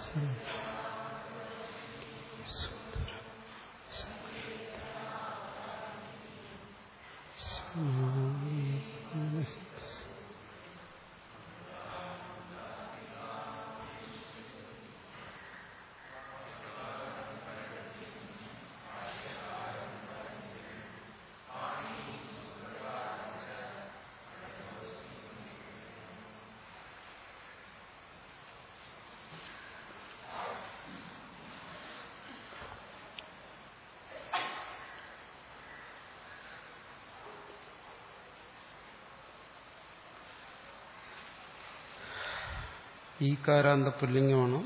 ഈ കാരാന്ത പുല്ലിംഗമാണ്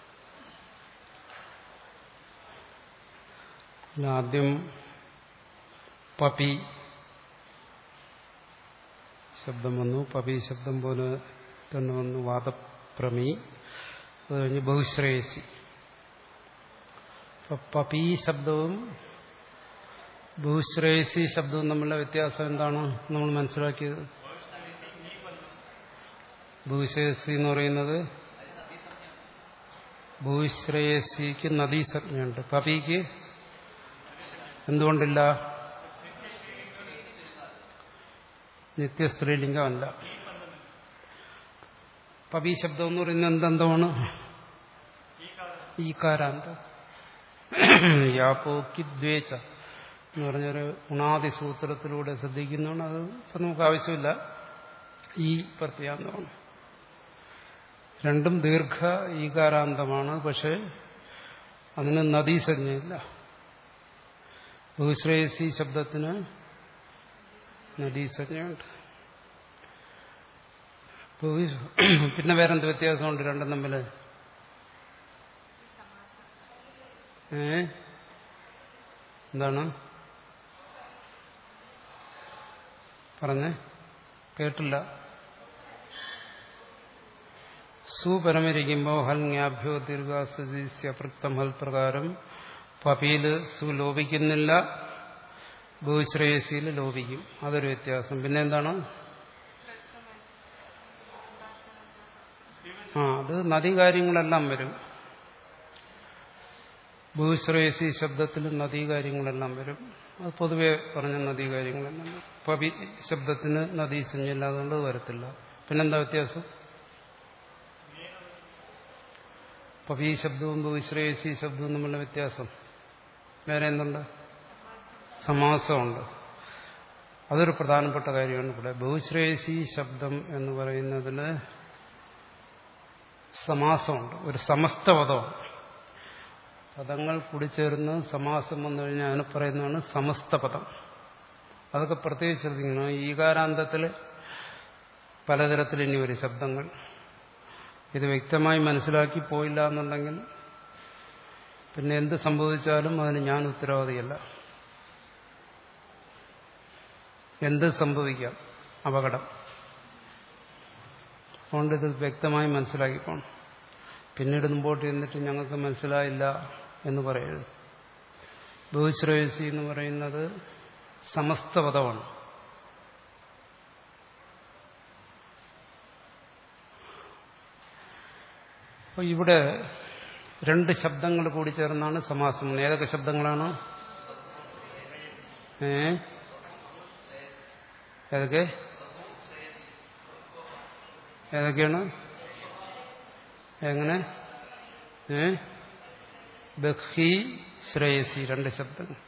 ആദ്യം പപി ശബ്ദം വന്നു പപി ശബ്ദം പോലെ തന്നെ വന്നു വാദപ്രമി അത് കഴിഞ്ഞ് ബഹുശ്രേയസി പപി ശബ്ദവും ബഹുശ്രേയസി ശബ്ദവും തമ്മിലുള്ള വ്യത്യാസം എന്താണ് നമ്മൾ മനസ്സിലാക്കിയത് ഭൂശ്രേയസി എന്ന് പറയുന്നത് ഭൂശ്രേയസിക്ക് നദീസജ്ഞയുണ്ട് പപിക്ക് എന്തുകൊണ്ടില്ല നിത്യസ്ത്രീലിംഗമല്ല പപി ശബ്ദം എന്ന് പറയുന്നത് എന്തെന്തമാണ് ഈ കാരാന്തം യാപ്പോക്കി ദ്വേച്ച എന്ന് പറഞ്ഞൊരു ഉണാദി സൂത്രത്തിലൂടെ ശ്രദ്ധിക്കുന്നതാണ് അത് ഇപ്പം നമുക്ക് ആവശ്യമില്ല ഈ പ്രത്യാന്തമാണ് രണ്ടും ദീർഘ ഈകാരാന്തമാണ് പക്ഷെ അതിന് നദീസഞ്ജയില്ല ബഹുശ്രേയസി ശബ്ദത്തിന് നദീസഞ്ജയുണ്ട് പിന്നെ വേറെന്ത് വ്യത്യാസമുണ്ട് രണ്ടും തമ്മിൽ ഏ എന്താണ് പറഞ്ഞേ കേട്ടില്ല സുപരമിരിക്കുമ്പോൾ ഹൽ ജ്ഞാഭ്യോ ദീർഘാസ്വദിസ്യപൃക്തം ഹൽ പ്രകാരം പപിയില് സു ലോപിക്കുന്നില്ല ഭൂശ്രേയസിയിൽ ലോപിക്കും അതൊരു വ്യത്യാസം പിന്നെ എന്താണ് ആ അത് നദീകാര്യങ്ങളെല്ലാം വരും ഭൂശ്രേയസി ശബ്ദത്തിൽ നദീകാര്യങ്ങളെല്ലാം വരും അത് പൊതുവെ പറഞ്ഞ നദീകാര്യങ്ങളെല്ലാം വരും പവി ശബ്ദത്തിന് നദീ സഞ്ജയില്ലാതുകൊണ്ട് വരത്തില്ല പിന്നെന്താ വ്യത്യാസം പവി ശബ്ദവും ഭൂശ്രേയസി ശബ്ദവും തമ്മിലുള്ള വ്യത്യാസം വേറെ എന്തുണ്ട് സമാസമുണ്ട് അതൊരു പ്രധാനപ്പെട്ട കാര്യമാണ് ഇവിടെ ബഹുശ്രേയസി ശബ്ദം എന്ന് പറയുന്നതിന് സമാസമുണ്ട് ഒരു സമസ്ത പദമാണ് പദങ്ങൾ കൂടിച്ചേർന്ന് സമാസം വന്നു കഴിഞ്ഞാൽ അതിന് പറയുന്നതാണ് സമസ്ത പദം അതൊക്കെ പ്രത്യേകിച്ച് ശ്രദ്ധിക്കണം ഈകാരാന്തത്തിൽ പലതരത്തിൽ ഇനി ഒരു ശബ്ദങ്ങൾ ഇത് വ്യക്തമായി മനസ്സിലാക്കി പോയില്ല എന്നുണ്ടെങ്കിൽ പിന്നെ എന്ത് സംഭവിച്ചാലും അതിന് ഞാൻ ഉത്തരവാദിയല്ല എന്ത് സംഭവിക്കാം അപകടം അതുകൊണ്ട് ഇത് വ്യക്തമായി മനസ്സിലാക്കി പോകണം പിന്നീട് മുമ്പോട്ട് ചെന്നിട്ട് ഞങ്ങൾക്ക് മനസ്സിലായില്ല എന്ന് പറയരുത് ബഹുശ്രേയസി എന്ന് പറയുന്നത് സമസ്ത പദമാണ് അപ്പോൾ ഇവിടെ രണ്ട് ശബ്ദങ്ങൾ കൂടി ചേർന്നാണ് സമാസം ഏതൊക്കെ ശബ്ദങ്ങളാണ് ഏ ഏതൊക്കെ ഏതൊക്കെയാണ് എങ്ങനെ ഏ ബഹി ശ്രേയസി രണ്ട് ശബ്ദങ്ങൾ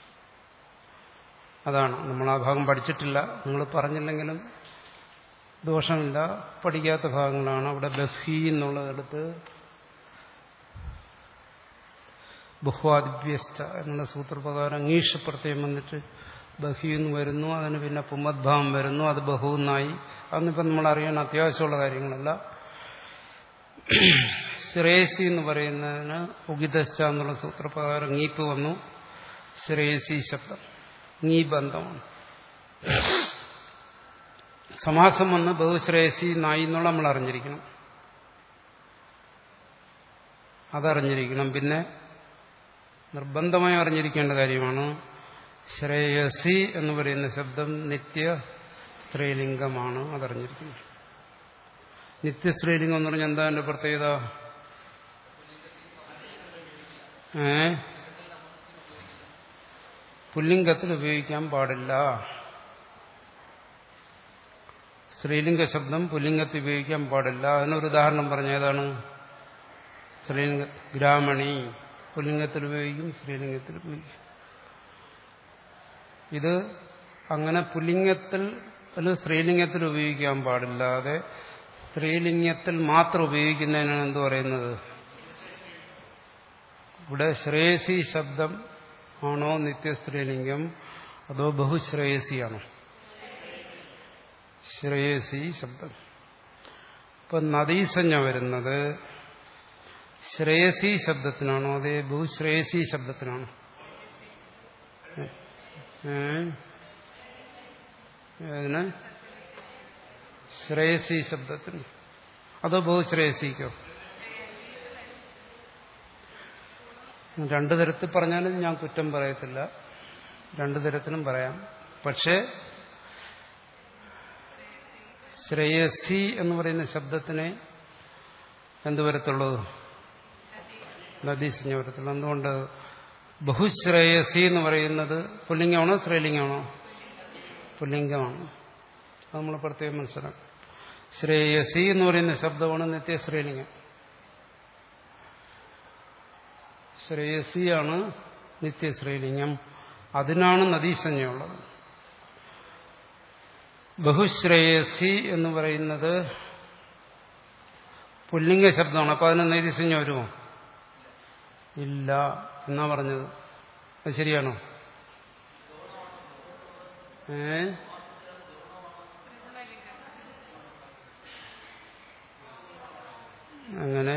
അതാണ് നമ്മൾ ആ ഭാഗം പഠിച്ചിട്ടില്ല നിങ്ങൾ പറഞ്ഞില്ലെങ്കിലും ദോഷമില്ല പഠിക്കാത്ത ഭാഗങ്ങളാണ് അവിടെ ബഹി എന്നുള്ളതെടുത്ത് ബഹുവാദിഭ്യസ്ഥ എന്നുള്ള സൂത്രപ്രകാരം അങ്ങീഷ പ്രത്യേകം വന്നിട്ട് ബഹി എന്ന് വരുന്നു അതിന് പിന്നെ പുമദ്ഭാവം വരുന്നു അത് ബഹു എന്നായി അതൊന്നിപ്പം നമ്മൾ അറിയാൻ അത്യാവശ്യമുള്ള കാര്യങ്ങളല്ല ശ്രേയസി എന്ന് പറയുന്നതിന് ഉഗിതശ്ച എന്നുള്ള സൂത്രപ്രകാരം ngീപ്പ് വന്നു ശ്രേയസി ശബ്ദം ngീ ബന്ധമാണ് സമാസം വന്ന് ബഹുശ്രേയസി നായി എന്നുള്ള നമ്മൾ അറിഞ്ഞിരിക്കണം അതറിഞ്ഞിരിക്കണം പിന്നെ നിർബന്ധമായി അറിഞ്ഞിരിക്കേണ്ട കാര്യമാണ് ശ്രേയസി എന്ന് പറയുന്ന ശബ്ദം നിത്യ സ്ത്രീലിംഗമാണ് അതറിഞ്ഞിരിക്കുന്നത് നിത്യസ്ത്രീലിംഗം എന്ന് പറഞ്ഞാൽ എന്താ എന്റെ പ്രത്യേകത ഏ പുല്ലിംഗത്തിൽ ഉപയോഗിക്കാൻ പാടില്ല സ്ത്രീലിംഗ ശബ്ദം പുല്ലിംഗത്തിൽ ഉപയോഗിക്കാൻ പാടില്ല അതിനൊരു ഉദാഹരണം പറഞ്ഞ ഏതാണ് സ്ത്രീലിംഗ ഗ്രാമണി പുല്ലിംഗത്തിൽ ഉപയോഗിക്കും സ്ത്രീലിംഗത്തിൽ ഉപയോഗിക്കും ഇത് അങ്ങനെ പുല്ലിംഗത്തിൽ അല്ലെങ്കിൽ സ്ത്രീലിംഗത്തിൽ ഉപയോഗിക്കാൻ പാടില്ലാതെ സ്ത്രീലിംഗത്തിൽ മാത്രം ഉപയോഗിക്കുന്നതിനാണ് എന്ത് പറയുന്നത് ഇവിടെ ശ്രേയസി ശബ്ദം ആണോ നിത്യസ്ത്രീലിംഗം അതോ ബഹുശ്രേയസിയാണോ ശ്രേയസി ശബ്ദം ഇപ്പൊ നദീസഞ്ജ വരുന്നത് ശ്രേയസി ശബ്ദത്തിനാണോ അതേ ബഹുശ്രേയസി ശബ്ദത്തിനാണോ ഏ ഏതിന് ശ്രേയസി ശബ്ദത്തിന് അതോ ബഹുശ്രേയസിക്കോ രണ്ടു തരത്തിൽ പറഞ്ഞാലും ഞാൻ കുറ്റം പറയത്തില്ല രണ്ടു തരത്തിലും പറയാം പക്ഷേ ശ്രേയസി എന്ന് പറയുന്ന ശബ്ദത്തിനെ എന്തു വരത്തുള്ളൂ നദീസഞ്ജ വരത്തുള്ളൂ എന്തുകൊണ്ട് ബഹുശ്രേയസി എന്ന് പറയുന്നത് പുല്ലിംഗമാണോ സ്ത്രീലിംഗമാണോ പുല്ലിംഗമാണ് അത് നമ്മൾ പ്രത്യേകം മനസ്സിലാക്കും ശ്രേയസി എന്ന് പറയുന്ന ശബ്ദമാണ് നിത്യ സ്ത്രീലിംഗം ശ്രേയസിയാണ് നിത്യ സ്ത്രീലിംഗം അതിനാണ് നദീസഞ്ജയുള്ളത് ബഹുശ്രേയസി എന്ന് പറയുന്നത് പുല്ലിംഗ ശബ്ദമാണ് അപ്പൊ അതിന് നൈതിസഞ്ജം വരുമോ ഇല്ല എന്നാ പറഞ്ഞത് അത് ശരിയാണോ ഏ അങ്ങനെ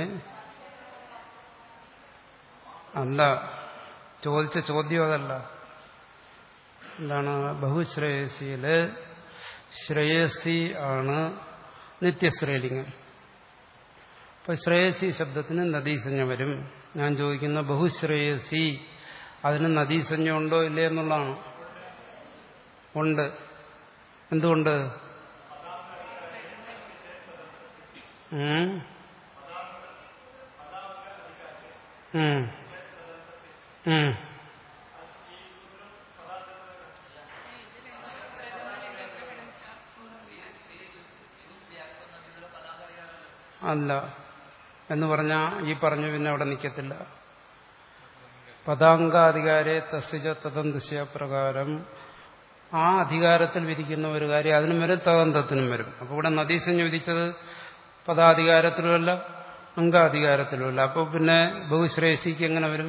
അല്ല ചോദിച്ച ചോദ്യം അതല്ല എന്താണ് ബഹുശ്രേയസിയില് ശ്രേയസി ആണ് നിത്യശ്രേലിംഗം അപ്പൊ ശ്രേയസി ശബ്ദത്തിന് നദീസഞ്ജ വരും ഞാൻ ചോദിക്കുന്ന ബഹുശ്രേയസി അതിന് നദീസഞ്ജ ഉണ്ടോ ഇല്ലേ എന്നുള്ളതാണ് ഉണ്ട് എന്തുകൊണ്ട് ഉം ഉം ഉം അല്ല എന്ന് പറഞ്ഞാൽ ഈ പറഞ്ഞു പിന്നെ അവിടെ നിൽക്കത്തില്ല പദാങ്കാധികാരെ തസ്യ തദന്തസ്യ പ്രകാരം ആ അധികാരത്തിൽ വിധിക്കുന്ന ഒരു കാര്യം അതിനും വരും തദന്തത്തിനും വരും അപ്പോൾ ഇവിടെ നദീസഞ്ജ വിധിച്ചത് പദാധികാരത്തിലുമല്ല അംഗാധികാരത്തിലുമല്ല അപ്പോൾ പിന്നെ ബഹുശ്രേയസിക്ക് എങ്ങനെ വരും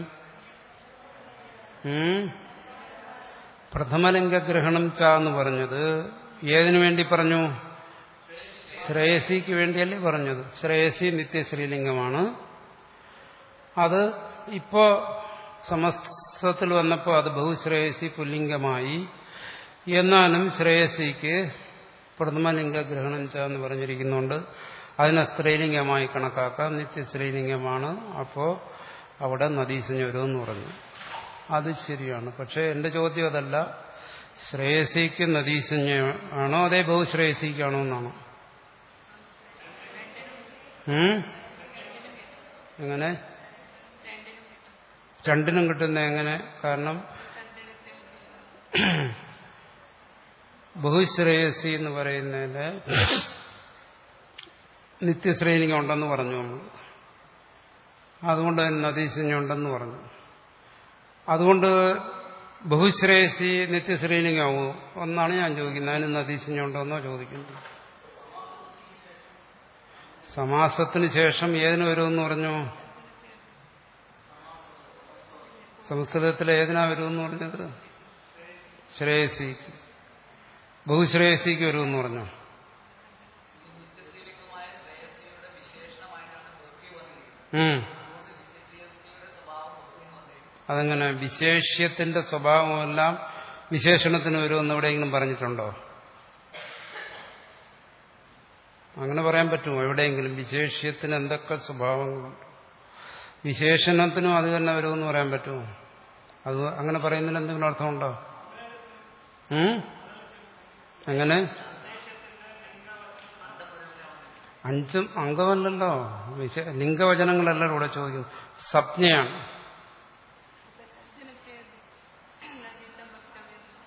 പ്രഥമലിംഗഗ്രഹണം ച എന്ന് പറഞ്ഞത് ഏതിനു വേണ്ടി പറഞ്ഞു ശ്രേയസിക്ക് വേണ്ടിയല്ലേ പറഞ്ഞത് ശ്രേയസി നിത്യശ്രീലിംഗമാണ് അത് ഇപ്പോ സമസ്തത്തിൽ വന്നപ്പോൾ അത് ബഹുശ്രേയസി പുല്ലിംഗമായി എന്നാലും ശ്രേയസിക്ക് പ്രഥമലിംഗ ഗ്രഹണം ച എന്ന് പറഞ്ഞിരിക്കുന്നുണ്ട് അതിനെ സ്ത്രീലിംഗമായി കണക്കാക്കാം നിത്യസ്ത്രീലിംഗമാണ് അപ്പോൾ അവിടെ നദീസഞ്ജോരം പറഞ്ഞു അത് ശരിയാണ് പക്ഷെ എന്റെ ചോദ്യം അതല്ല ശ്രേയസിക്ക് നദീസഞ്ജ ആണോ അതേ ബഹുശ്രേയസിക്കാണോ എന്നാണോ എങ്ങനെ രണ്ടിനും കിട്ടുന്ന എങ്ങനെ കാരണം ബഹുശ്രേയസി എന്ന് പറയുന്നതിന് നിത്യശ്രേണിക ഉണ്ടെന്ന് പറഞ്ഞു നമ്മൾ അതുകൊണ്ട് തന്നെ നദീസഞ്ജ ഉണ്ടെന്ന് പറഞ്ഞു അതുകൊണ്ട് ബഹുശ്രേയസി നിത്യശ്രേണികാവോ ഒന്നാണ് ഞാൻ ചോദിക്കുന്നത് അതിന് നദീസഞ്ജ ഉണ്ടോന്നോ ചോദിക്കുന്നത് സമാസത്തിന് ശേഷം ഏതിന് വരുമെന്ന് പറഞ്ഞു സംസ്കൃതത്തിൽ ഏതിനാ വരുമെന്ന് പറഞ്ഞത് ശ്രേയസിക്ക് ബഹുശ്രേയസിക്ക് വരുമെന്ന് പറഞ്ഞു അതങ്ങനെ വിശേഷ്യത്തിന്റെ സ്വഭാവമെല്ലാം വിശേഷണത്തിന് വരുമെന്ന് എവിടെയെങ്കിലും പറഞ്ഞിട്ടുണ്ടോ അങ്ങനെ പറയാൻ പറ്റുമോ എവിടെയെങ്കിലും വിശേഷ്യത്തിന് എന്തൊക്കെ സ്വഭാവങ്ങളുണ്ട് വിശേഷണത്തിനും അത് തന്നെ വരുമെന്ന് പറയാൻ പറ്റുമോ അത് അങ്ങനെ പറയുന്നതിന് എന്തെങ്കിലും അർത്ഥമുണ്ടോ അങ്ങനെ അഞ്ചും അംഗമല്ലല്ലോ വിശ ലിംഗവചനങ്ങളല്ല ഇവിടെ ചോദിക്കുന്നു സപ്ഞയാണ്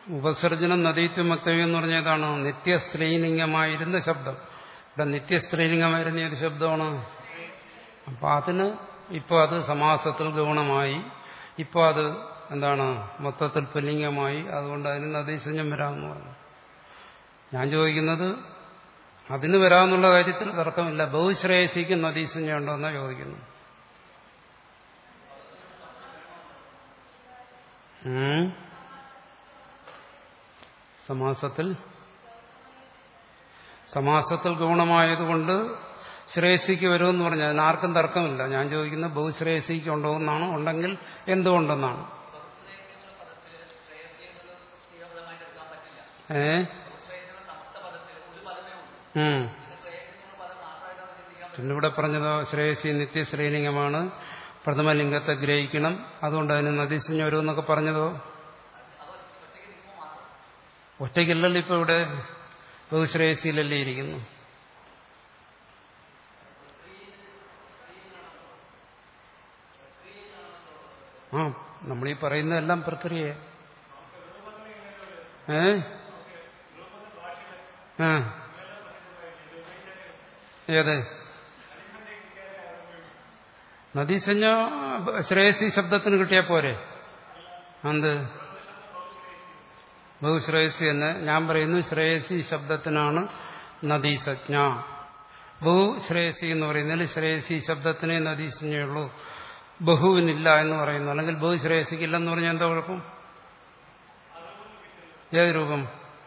ഉപസർജനം നദീത്വം വക്തവ്യം എന്ന് പറഞ്ഞ ഏതാണ് നിത്യസ്ത്രീലിംഗമായിരുന്ന ശബ്ദം ഇവിടെ നിത്യസ്ത്രീലിംഗമായിരുന്ന ഏത് ശബ്ദമാണ് അപ്പൊ അതിന് ഇപ്പൊ അത് സമാസത്തിൽ ഗൗണമായി ഇപ്പൊ അത് എന്താണ് മൊത്തത്തിൽ പുല്ലിംഗമായി അതുകൊണ്ട് അതിന് നദീസഞ്ജം വരാമെന്ന് പറഞ്ഞു ഞാൻ ചോദിക്കുന്നത് അതിന് വരാമെന്നുള്ള കാര്യത്തിൽ തർക്കമില്ല ബഹുശ്രേയസിക്ക് നദീസഞ്ജം ഉണ്ടോ എന്നാ ചോദിക്കുന്നു ഉം. സമാസത്തിൽ സമാസത്തിൽ ഗുണമായതുകൊണ്ട് ശ്രേയസിക്ക് വരുമെന്ന് പറഞ്ഞു അതിനാർക്കും തർക്കമില്ല ഞാൻ ചോദിക്കുന്നത് ബഹുശ്രേയസിക്ക് ഉണ്ടോ എന്നാണ് ഉണ്ടെങ്കിൽ എന്തുകൊണ്ടെന്നാണ് ഏ ഉം. പിന്നെ ഇവിടെ പറഞ്ഞതോ ശ്രേയസി നിത്യശ്രേണികമാണ് പ്രഥമലിംഗത്തെ ഗ്രഹിക്കണം അതുകൊണ്ട് അതിന് നദീശഞ്ഞ വരുമെന്നൊക്കെ പറഞ്ഞതോ ഒറ്റയ്ക്കല്ലല്ലോ ഇപ്പൊ ഇവിടെ ബഹുശ്രേയസിയിലല്ലേ ഇരിക്കുന്നു ആ നമ്മളീ പറയുന്നതെല്ലാം പ്രക്രിയ ഏ ആ ഏത് നദീസഞ്ജ ശ്രേയസി ശബ്ദത്തിന് കിട്ടിയാ പോരെ എന്ത് ബഹുശ്രേയസി എന്ന് ഞാൻ പറയുന്നു ശ്രേയസി ശബ്ദത്തിനാണ് നദീസജ്ഞ ബഹുശ്രേയസി എന്ന് പറയുന്നതിൽ ശ്രേയസി ശബ്ദത്തിനേ നദീസഞ്ജയുള്ളൂ ബഹുവിനില്ല എന്ന് പറയുന്നു അല്ലെങ്കിൽ ബഹുശ്രേയസിക്കില്ലെന്ന് പറഞ്ഞാൽ എന്താ കുഴപ്പം ഏത് രൂപം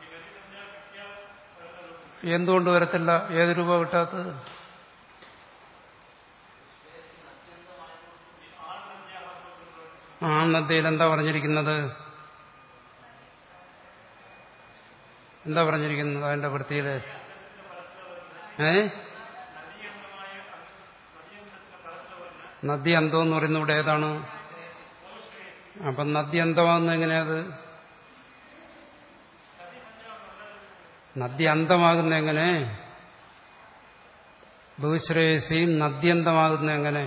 എന്തുകൊണ്ട് വരത്തില്ല ഏത് രൂപ കിട്ടാത്തത് ആ നദ്യയിൽ എന്താ പറഞ്ഞിരിക്കുന്നത് എന്താ പറഞ്ഞിരിക്കുന്നത് അതിന്റെ വൃത്തിയില് ഏ നദി അന്തം എന്ന് പറയുന്ന ഇവിടെ ഏതാണ് അപ്പം നദി അന്തമാകുന്ന എങ്ങനെയത് നദി അന്തമാകുന്ന എങ്ങനെ ബഹുശ്രേയസിയും നദ്യന്തമാകുന്ന എങ്ങനെ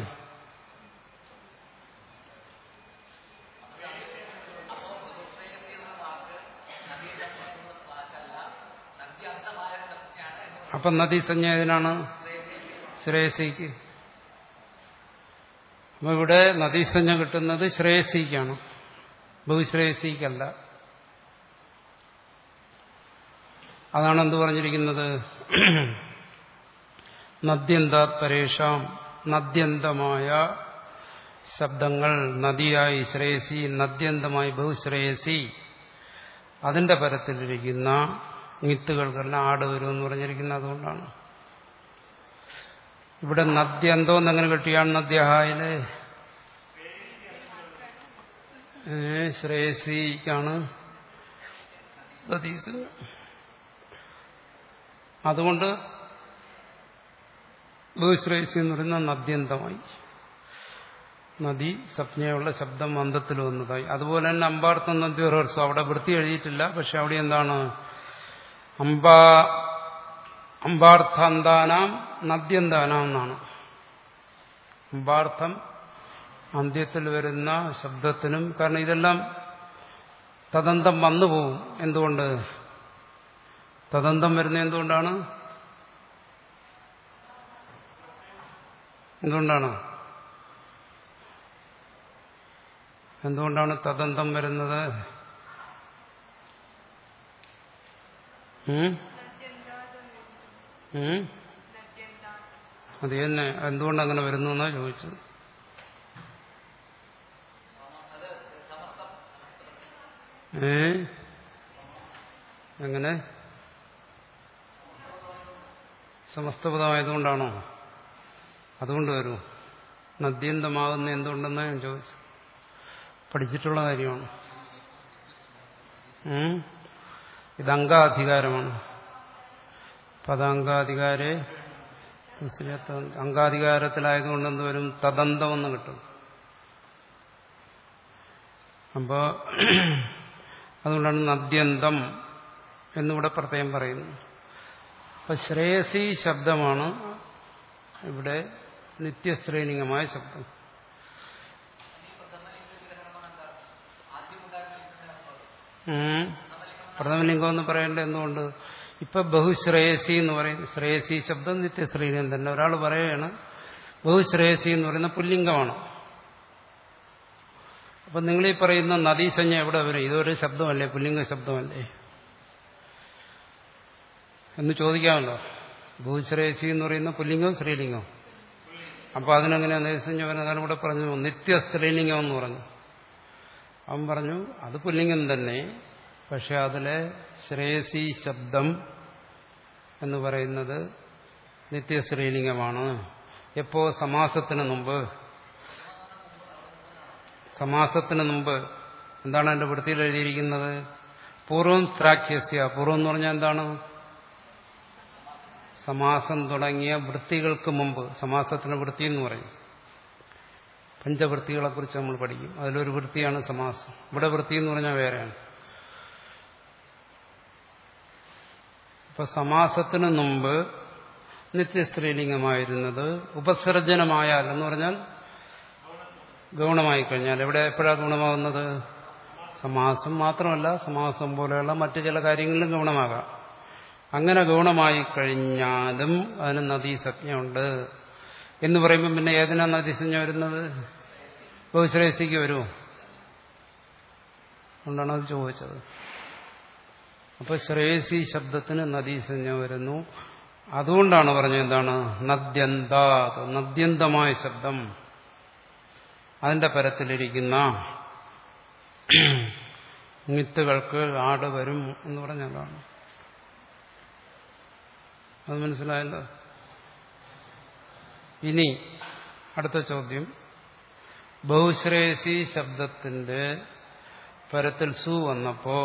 അപ്പൊ നദീസഞ്ജ ഏതിനാണ് ശ്രേയസിക്ക് അപ്പൊ ഇവിടെ നദീസഞ്ജ കിട്ടുന്നത് ശ്രേയസിക്കാണ് ബഹുശ്രേയസിക്കല്ല അതാണ് എന്ത് പറഞ്ഞിരിക്കുന്നത് നദ്യന്താത് പരേഷാം നദ്യന്തമായ ശബ്ദങ്ങൾ നദിയായി ശ്രേയസി നദ്യന്തമായി ബഹുശ്രേയസി അതിന്റെ പരത്തിലിരിക്കുന്ന മിത്തുകൾക്കെല്ലാം ആട് വരും എന്ന് പറഞ്ഞിരിക്കുന്നത് അതുകൊണ്ടാണ് ഇവിടെ നദ്യന്തോ എന്നെങ്ങനെ കിട്ടിയാണ് നദ്യഹായില് ശ്രേയസിക്കാണ് നദീസ് അതുകൊണ്ട് ബഹുശ്രേയസി എന്ന് പറയുന്ന നദ്യന്തമായി നദി സപ്ഞയുള്ള ശബ്ദം അന്തത്തിൽ വന്നതായി അതുപോലെ തന്നെ അമ്പാർത്ഥം നദ്യോഹർസം അവിടെ വൃത്തി എഴുതിയിട്ടില്ല പക്ഷെ അവിടെ എന്താണ് അമ്പാ അമ്പാർത്ഥാന്താനാം നദ്യന്താനാം എന്നാണ് അമ്പാർത്ഥം അന്ത്യത്തിൽ വരുന്ന ശബ്ദത്തിനും കാരണം ഇതെല്ലാം തദന്തം വന്നു പോവും എന്തുകൊണ്ട് തദന്തം വരുന്ന എന്തുകൊണ്ടാണ് എന്തുകൊണ്ടാണ് എന്തുകൊണ്ടാണ് തദന്തം വരുന്നത് ഉം? ഉം? അത് തന്നെ എന്തുകൊണ്ട് അങ്ങനെ വരുന്നു എന്നാ ചോദിച്ചത് ഏ എങ്ങനെ സമസ്തപദമായതുകൊണ്ടാണോ അതുകൊണ്ട് വരൂ നദ്യന്തമാകുന്ന എന്തുകൊണ്ടെന്ന് ഞാൻ ചോദിച്ചു പഠിച്ചിട്ടുള്ള കാര്യമാണ് ഉം? ഇത് അംഗാധികാരമാണ് പദാംഗാധികാരെ അംഗാധികാരത്തിലായതുകൊണ്ട് എന്ത് വരും തദന്തമെന്ന് കിട്ടും അപ്പോ അതുകൊണ്ടാണ് നദ്യന്തം എന്നിവിടെ പ്രത്യേകം പറയുന്നു അപ്പൊ ശ്രേയസി ശബ്ദമാണ് ഇവിടെ നിത്യശ്രേണികമായ ശബ്ദം ഉം. പ്രഥമലിംഗം എന്ന് പറയേണ്ടത് എന്തുകൊണ്ട് ഇപ്പൊ ബഹുശ്രേയസി എന്ന് പറയുന്നത് ശ്രേയസി ശബ്ദം നിത്യശ്രീലിംഗം തന്നെ ഒരാൾ പറയുകയാണ് ബഹുശ്രേയസി എന്ന് പറയുന്ന പുല്ലിംഗമാണ് അപ്പൊ നിങ്ങൾ ഈ പറയുന്ന നദീസഞ്ജ എവിടെ വരും ഇതൊരു ശബ്ദമല്ലേ പുല്ലിംഗ ശബ്ദമല്ലേ എന്ന് ചോദിക്കാമല്ലോ ഭൂശ്രേയസി എന്ന് പറയുന്ന പുല്ലിംഗവും സ്ത്രീലിംഗവും അപ്പൊ അതിനെങ്ങനെ നദീസഞ്ജ വരുന്ന കാരണം ഇവിടെ പറഞ്ഞു നിത്യ സ്ത്രീലിംഗം എന്ന് പറഞ്ഞു അവൻ പറഞ്ഞു അത് പുല്ലിംഗം തന്നെ പക്ഷെ അതിലെ ശ്രേയസി ശബ്ദം എന്ന് പറയുന്നത് നിത്യ സ്ത്രീലിംഗമാണ് എപ്പോ സമാസത്തിന് മുമ്പ് സമാസത്തിന് മുമ്പ് എന്താണ് എന്റെ വൃത്തിയിൽ എഴുതിയിരിക്കുന്നത് പൂർവം സ്ത്രാഖ്യസ്യ പൂർവം എന്ന് പറഞ്ഞാൽ എന്താണ് സമാസം തുടങ്ങിയ വൃത്തികൾക്ക് മുമ്പ് സമാസത്തിന് വൃത്തി എന്ന് പറയും പഞ്ചവൃത്തികളെ കുറിച്ച് നമ്മൾ പഠിക്കും അതിലൊരു വൃത്തിയാണ് സമാസം ഇവിടെ വൃത്തി എന്ന് പറഞ്ഞാൽ വേറെയാണ് ഇപ്പൊ സമാസത്തിന് മുമ്പ് നിത്യസ്ത്രീലിംഗമായിരുന്നത് ഉപസർജനമായാൽ എന്ന് പറഞ്ഞാൽ ഗൗണമായി കഴിഞ്ഞാൽ എവിടെ എപ്പോഴാണ് ഗുണമാകുന്നത് സമാസം മാത്രമല്ല സമാസം പോലെയുള്ള മറ്റു ചില കാര്യങ്ങളിലും ഗൗണമാകാം അങ്ങനെ ഗൗണമായി കഴിഞ്ഞാലും അതിന് നദീസജ്ഞയുണ്ട് എന്ന് പറയുമ്പോൾ പിന്നെ ഏതിനാ നദീസഞ്ജ വരുന്നത് ബഹുശ്രേയസിക്ക് വരുമോ അതുകൊണ്ടാണ് അത് ചോദിച്ചത് അപ്പൊ ശ്രേയസി ശബ്ദത്തിന് നദീസഞ്ജ വരുന്നു അതുകൊണ്ടാണ് പറഞ്ഞത് എന്താണ് നദ്യന്ത നദ്യന്തമായ ശബ്ദം അതിന്റെ പരത്തിലിരിക്കുന്ന മിത്തുകൾക്ക് ആട് വരും എന്ന് പറഞ്ഞതാണ് അത് മനസ്സിലായല്ലോ ഇനി അടുത്ത ചോദ്യം ബഹുശ്രേയസി ശബ്ദത്തിന്റെ പരത്തിൽ സു വന്നപ്പോ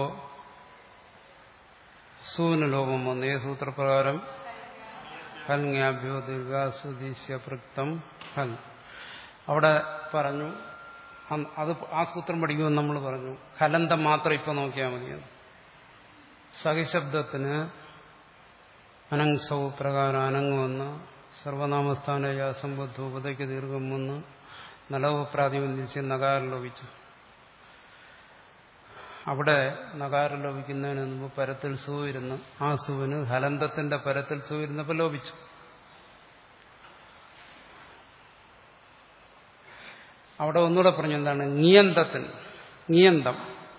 സൂന് ലോകം വന്നു ഏ സൂത്രപ്രകാരം ഹൽങ്യാഭ്യോ ദീർഘാസുദീശ്യ പൃക്തം ഹൽ അവിടെ പറഞ്ഞു അത് ആ സൂത്രം പഠിക്കുമെന്ന് നമ്മൾ പറഞ്ഞു ഹലന്തം മാത്രം ഇപ്പൊ നോക്കിയാൽ മതിയെന്ന് സഹിശബ്ദത്തിന് അനങ്സൗ പ്രകാരം അനങ്ങ് വന്ന് സർവനാമസ്ഥാന സമ്പദ്ധ ഉപതയ്ക്ക് ദീർഘം വന്ന് നലവ് പ്രാതിബന്ധിച്ച് നഗാരം ലോപിച്ചു അവിടെ നഗാരം ലോപിക്കുന്നതിന് മുമ്പ് പരത്തിൽ സൂ ഇരുന്ന് ആ സൂവിന് ഹലന്തത്തിന്റെ പരത്തിൽ സൂ ഇരുന്നപ്പോൾ ലോപിച്ചു അവിടെ ഒന്നുകൂടെ പറഞ്ഞു എന്താണ് നിയന്തത്തിന് നിയന്തം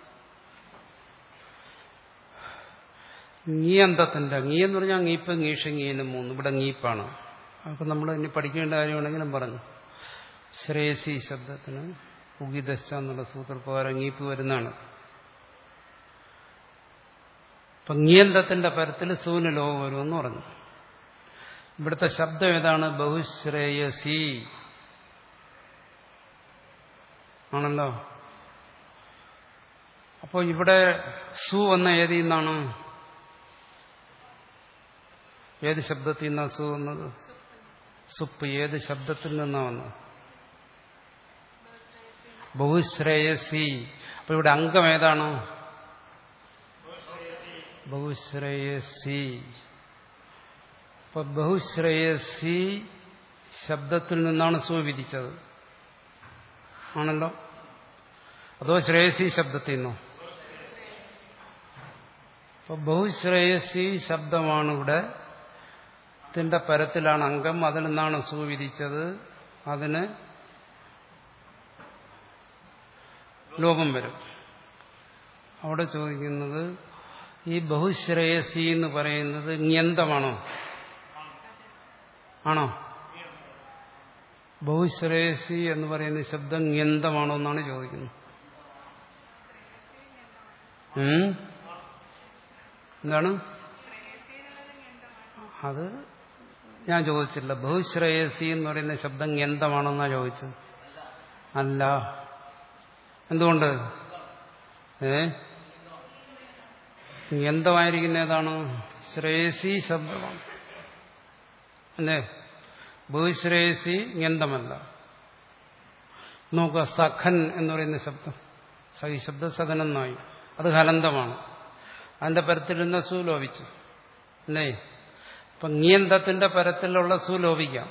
ngീയന്തത്തിന്റെ ngീ എന്ന് പറഞ്ഞാൽ ngീപ്പ് ngീഷ ngീനും മൂന്ന് ഇവിടെ ngീപ്പാണ് അപ്പൊ നമ്മൾ ഇനി പഠിക്കേണ്ട കാര്യമാണെങ്കിലും പറഞ്ഞു ശ്രേയസി ശബ്ദത്തിന് ഉഗിദശ എന്നുള്ള സൂത്രപ്രകാരം ngീപ്പ് വരുന്നതാണ് അപ്പൊ ngീയന്തത്തിന്റെ പരത്തിൽ സൂന് ലോകം വരുമെന്ന് പറഞ്ഞു ഇവിടുത്തെ ശബ്ദം ഏതാണ് ബഹുശ്രേയസി ആണല്ലോ അപ്പോൾ ഇവിടെ സു എന്ന ഏതിൽ നിന്നാണ് ഏത് ശബ്ദത്തിൽ നിന്നാണ് സു വന്നത് സുപ്പ് ഏത് ശബ്ദത്തിൽ നിന്നാണ് വന്നത് ബഹുശ്രേയസി അപ്പൊ ഇവിടെ അംഗം ഏതാണ് ബഹുശ്രേയസി അപ്പൊ ബഹുശ്രേയസി ശബ്ദത്തിൽ നിന്നാണ് സു വിധിച്ചത് ആണല്ലോ അതോ ശ്രേയസി ശബ്ദത്തിൽ നിന്നോ അപ്പൊ ബഹുശ്രേയസി ശബ്ദമാണ് ഇവിടെ ത്തിന്റെ പരത്തിലാണ് അംഗം അതിൽ നിന്നാണ് സൂവിധിച്ചത് അതിന് ലോകം വരും അവിടെ ചോദിക്കുന്നത് ഈ ബഹുശ്രേയസി എന്ന് പറയുന്നത് ന്യന്തമാണോ ആണോ ബഹുശ്രേയസി എന്ന് പറയുന്ന ശബ്ദം ന്യന്തമാണോ എന്നാണ് ചോദിക്കുന്നത് എന്താണ് അത് ഞാൻ ചോദിച്ചില്ല ബഹുശ്രേയസി എന്ന് പറയുന്ന ശബ്ദം യന്തമാണെന്നാ ചോദിച്ചത് അല്ല എന്തുകൊണ്ട് ഏ യന്തമായിരിക്കുന്ന ഏതാണ് ശ്രേയസി ശബ്ദമാണ് അല്ലേ ബഹുശ്രേയസി യന്തമല്ല നോക്കുക സഖൻ എന്ന് പറയുന്ന ശബ്ദം സഹി ശബ്ദ സഖൻ എന്നായി അത് ഹലന്തമാണ് അതിന്റെ പരത്തിലിരുന്ന സു ലോപിച്ചു അല്ലേ ഇപ്പൊ നിയന്തത്തിന്റെ പരത്തിലുള്ള സു ലോപിക്കാം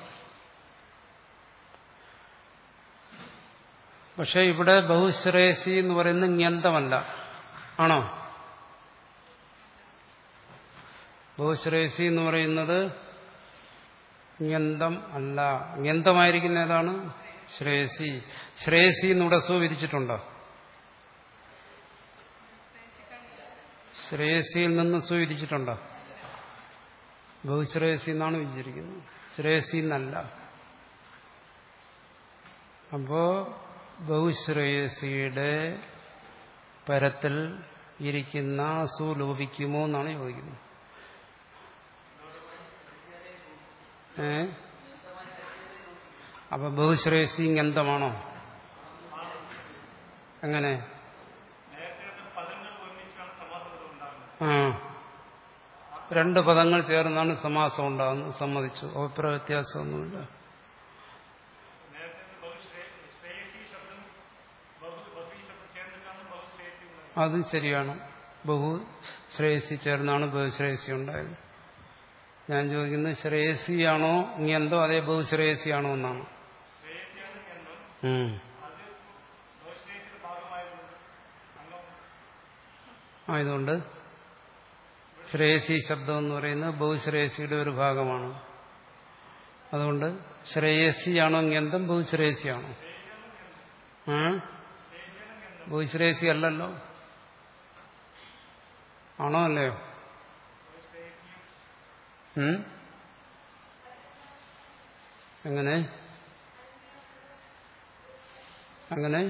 പക്ഷെ ഇവിടെ ബഹുശ്രേയസി എന്ന് പറയുന്നത് ന്യന്തമല്ല ആണോ ബഹുശ്രേയസി എന്ന് പറയുന്നത് ജ്ഞന്തം അല്ല ജ്ഞന്തമായിരിക്കുന്ന ഏതാണ് ശ്രേയസി ശ്രേയസി എന്നിവിടെ സു വിരിച്ചിട്ടുണ്ടോ ശ്രേയസിയിൽ നിന്ന് സു വിരിച്ചിട്ടുണ്ടോ ബഹുശ്രേയസി എന്നാണ് വിരിച്ചിരിക്കുന്നത് ശ്രേയസി എന്നല്ല അപ്പോ ബഹുശ്രേയസിയുടെ പരത്തിൽ ഇരിക്കുന്ന സു ലോപിക്കുമോ എന്നാണ് ചോദിക്കുന്നത് ഏ അപ്പൊ ബഹുശ്രേയസി ഗന്ധമാണോ എങ്ങനെ ആ രണ്ട് പദങ്ങൾ ചേർന്നാണ് സമാസം ഉണ്ടാകുന്നത് സമ്മതിച്ചു അഭിപ്രായ വ്യത്യാസമൊന്നുമില്ല അതും ശരിയാണ് ബഹു ശ്രേയസി ചേർന്നാണ് ബഹുശ്രേയസി ഉണ്ടായത് ഞാൻ ചോദിക്കുന്നത് ശ്രേയസിയാണോ ഇനി എന്തോ അതേ ബഹുശ്രേയസിയാണോ എന്നാണ് ഉം. ആയതുകൊണ്ട് ശ്രേയസി ശബ്ദം എന്ന് പറയുന്നത് ബഹുശ്രേയസിയുടെ ഒരു ഭാഗമാണ് അതുകൊണ്ട് ശ്രേയസിയാണോ ഗന്ധം ബഹുശ്രേയസിയാണോ ആ ബഹുശ്രേയസി അല്ലല്ലോ ആണോ അല്ലയോ ഉം? എങ്ങനെ അങ്ങനെ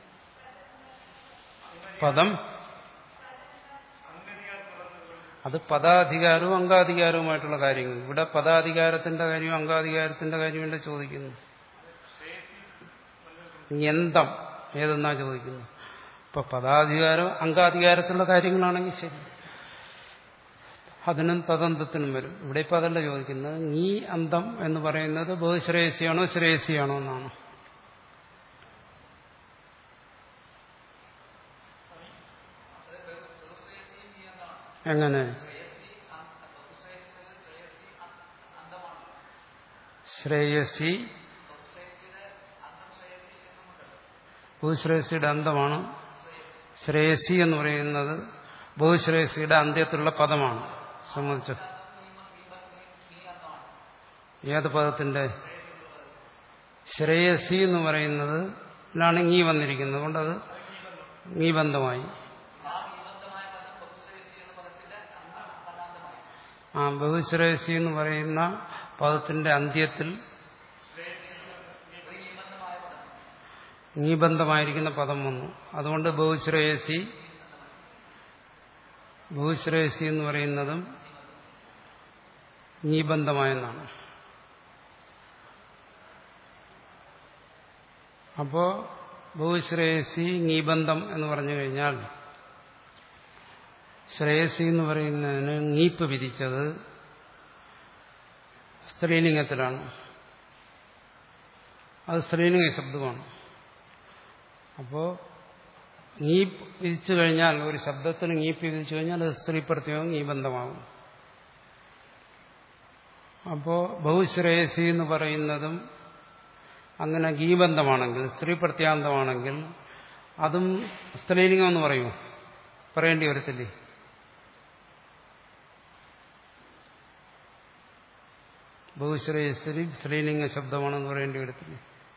പദം അത് പദാധികാരവും അംഗാധികാരവുമായിട്ടുള്ള കാര്യങ്ങൾ ഇവിടെ പദാധികാരത്തിന്റെ കാര്യവും അംഗാധികാരത്തിന്റെ കാര്യമല്ല ചോദിക്കുന്നു യന്തം ഏതെന്നാ ചോദിക്കുന്നു ഇപ്പൊ പദാധികാരം അംഗാധികാരത്തിലുള്ള കാര്യങ്ങളാണെങ്കിൽ ശരി അതിനും തദന്തത്തിനും വരും ഇവിടെ ഇപ്പൊ അതല്ല ചോദിക്കുന്നത് ഈ അന്തം എന്ന് പറയുന്നത് ബഹുശ്രേയസിയാണോ ശ്രേയസിയാണോ എന്നാണ് എങ്ങനെ ശ്രേയസി ബഹുശ്രേയസിയുടെ അന്തമാണ് ശ്രേയസി എന്ന് പറയുന്നത് ബഹുശ്രേയസിയുടെ അന്ത്യത്തിലുള്ള പദമാണ് സംബന്ധിച്ചു ഏത് പദത്തിന്റെ ശ്രേയസി എന്ന് പറയുന്നത് ലാണ് ngീ വന്നിരിക്കുന്നത് കൊണ്ടത് ngീ ബന്ധമായി ആ ബഹുശ്രേയസി എന്ന് പറയുന്ന പദത്തിന്റെ അന്ത്യത്തിൽ നീബന്ധമായിരിക്കുന്ന പദം വന്നു അതുകൊണ്ട് ബഹുശ്രേയസി ബഹുശ്രേയസി എന്ന് പറയുന്നതും നീബന്ധമായെന്നാണ് അപ്പോ ബഹുശ്രേയസി നീബന്ധം എന്ന് പറഞ്ഞു കഴിഞ്ഞാൽ ശ്രേയസി എന്ന് പറയുന്നതിന് നീപ്പ് വിധിച്ചത് സ്ത്രീലിംഗത്തിലാണ് അത് സ്ത്രീലിംഗ ശബ്ദമാണ് അപ്പോ നീപ്പ് വിധിച്ചു കഴിഞ്ഞാൽ ഒരു ശബ്ദത്തിന് നീപ്പ് വിധിച്ചു കഴിഞ്ഞാൽ അത് സ്ത്രീ പ്രത്യേകം ഈ ബന്ധമാകും അപ്പോ ബഹുശ്രേയസി എന്ന് പറയുന്നതും അങ്ങനെ ഗീബന്ധമാണെങ്കിൽ സ്ത്രീ പ്രത്യാന്തമാണെങ്കിൽ അതും സ്ത്രീലിംഗം എന്ന് പറയുമോ പറയേണ്ടി വരത്തില്ലേ ബഹുശ്രേയസ്ത്രീ സ്ത്രീലിംഗ ശബ്ദമാണെന്ന് പറയേണ്ടി വരത്തില്ലേ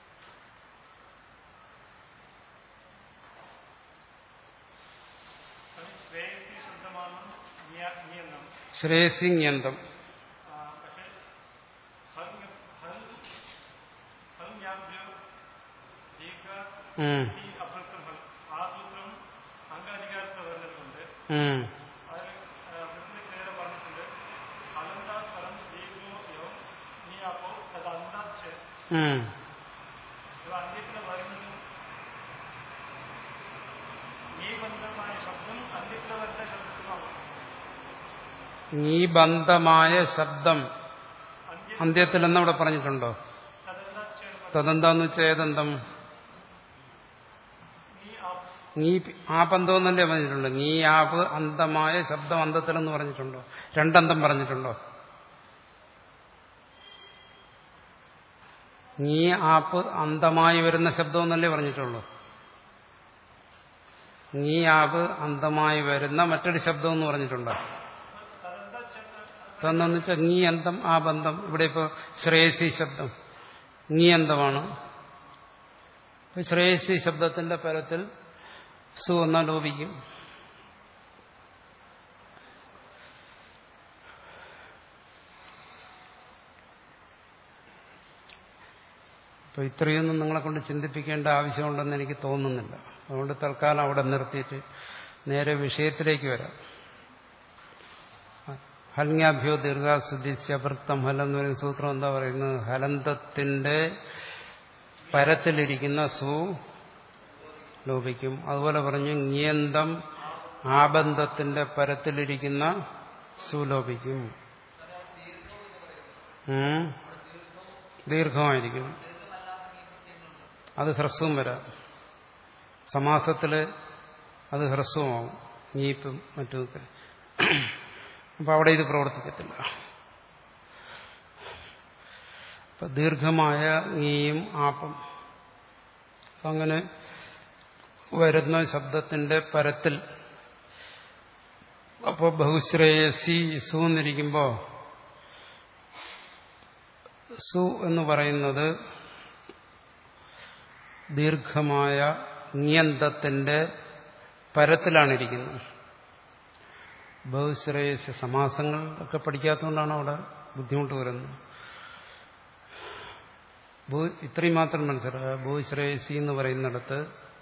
ശ്രേയസി ശബ്ദമാണ് നിയ- നിയന്ത്രം ശ്രേയസിംഗന്തം ആ, പക്ഷേ ഹൽ ഹൽ ഹൽ യാബ്ജ ദീർഘ ഉം, ഈ അഭ്യർത്ഥം ഹൽ ആ സൂത്രം അംഗാധികാരത്തിൽ വരുന്നുണ്ട് ഉം, അതിൽ പ്രസിദ്ധ നേരെ പറഞ്ഞിട്ടുണ്ട് അലന്താ പരം ദീർഘോ യോ നീ അപ്പോ അത് അന്താച്ച് ഉം. ഇത് അന്ത്യത്തിൽ വരുന്നത് ഈ ബന്ധമായ ശബ്ദം അന്ത്യത്തിൽ വരുന്ന ശബ്ദത്തിനാണ് ഈ ബന്ധമായ ശബ്ദം അന്ത്യ അന്ത്യത്തിൽ എന്നവിടെ പറഞ്ഞിട്ടുണ്ടോ തദന്താച്ച് തദന്താന്ന് വെച്ചാൽ ഏതന്തം നീ ആ നീ ആ ബന്ധം എന്നല്ലേ പറഞ്ഞിട്ടുള്ളൂ നീ ആപ്പ് അന്തമായ ശബ്ദം അന്തത്തിലെന്ന് പറഞ്ഞിട്ടുണ്ടോ രണ്ടന്തം പറഞ്ഞിട്ടുണ്ടോ നീ ആപ്പ് അന്തമായി വരുന്ന ശബ്ദം എന്നല്ലേ പറഞ്ഞിട്ടുള്ളൂ നീ ആപ്പ് അന്തമായി വരുന്ന മറ്റൊരു ശബ്ദം എന്ന് പറഞ്ഞിട്ടുണ്ടോ തന്നെന്ന് വെച്ചാൽ നീ അന്തം ആ ബന്ധം ഇവിടെ ഇപ്പോൾ ശ്രേയസി ശബ്ദം നീ അന്തമാണ് ഇപ്പൊ ശ്രേയസി ശബ്ദത്തിന്റെ പരത്തിൽ സു എന്നാൽ ലോപിക്കും അപ്പൊ ഇത്രയൊന്നും നിങ്ങളെ കൊണ്ട് ചിന്തിപ്പിക്കേണ്ട ആവശ്യമുണ്ടെന്ന് എനിക്ക് തോന്നുന്നില്ല അതുകൊണ്ട് തൽക്കാലം അവിടെ നിർത്തിയിട്ട് നേരെ വിഷയത്തിലേക്ക് വരാം ഹൽങ്യാഭ്യോ ദീർഘാസ്വദിച്ച വൃത്തം ഹലം എന്ന് പറയുന്ന സൂത്രം എന്താ പറയുന്നത് ഹലന്തത്തിന്റെ പരത്തിലിരിക്കുന്ന സു ലോപിക്കും അതുപോലെ പറഞ്ഞു നിയന്തം ആബന്ധത്തിന്റെ പരത്തിലിരിക്കുന്ന സു ലോപിക്കും ഉം. ദീർഘമായിരിക്കും അത് ഹ്രസ്വം വരാം സമാസത്തില് അത് ഹ്രസ്വമാവും നീപ്പും മറ്റുമൊക്കെ അപ്പൊ അവിടെ ഇത് പ്രവർത്തിക്കത്തില്ല അപ്പൊ ദീർഘമായ നീയും ആപ്പും അങ്ങനെ വരുന്ന ശബ്ദത്തിന്റെ പരത്തിൽ അപ്പോൾ ബഹുശ്രേയസി സു എന്നിരിക്കുമ്പോ സു എന്ന് പറയുന്നത് ദീർഘമായ നിയന്തത്തിന്റെ പരത്തിലാണിരിക്കുന്നത് ബഹുശ്രേയസ് സമാസങ്ങൾ ഒക്കെ പഠിക്കാത്തതുകൊണ്ടാണ് അവിടെ ബുദ്ധിമുട്ട് വരുന്നത് ഭൂ- ഇത്രയും മാത്രം മനസ്സിലാക്കുക ഭൂശ്രേയസി എന്ന് പറയുന്നിടത്ത്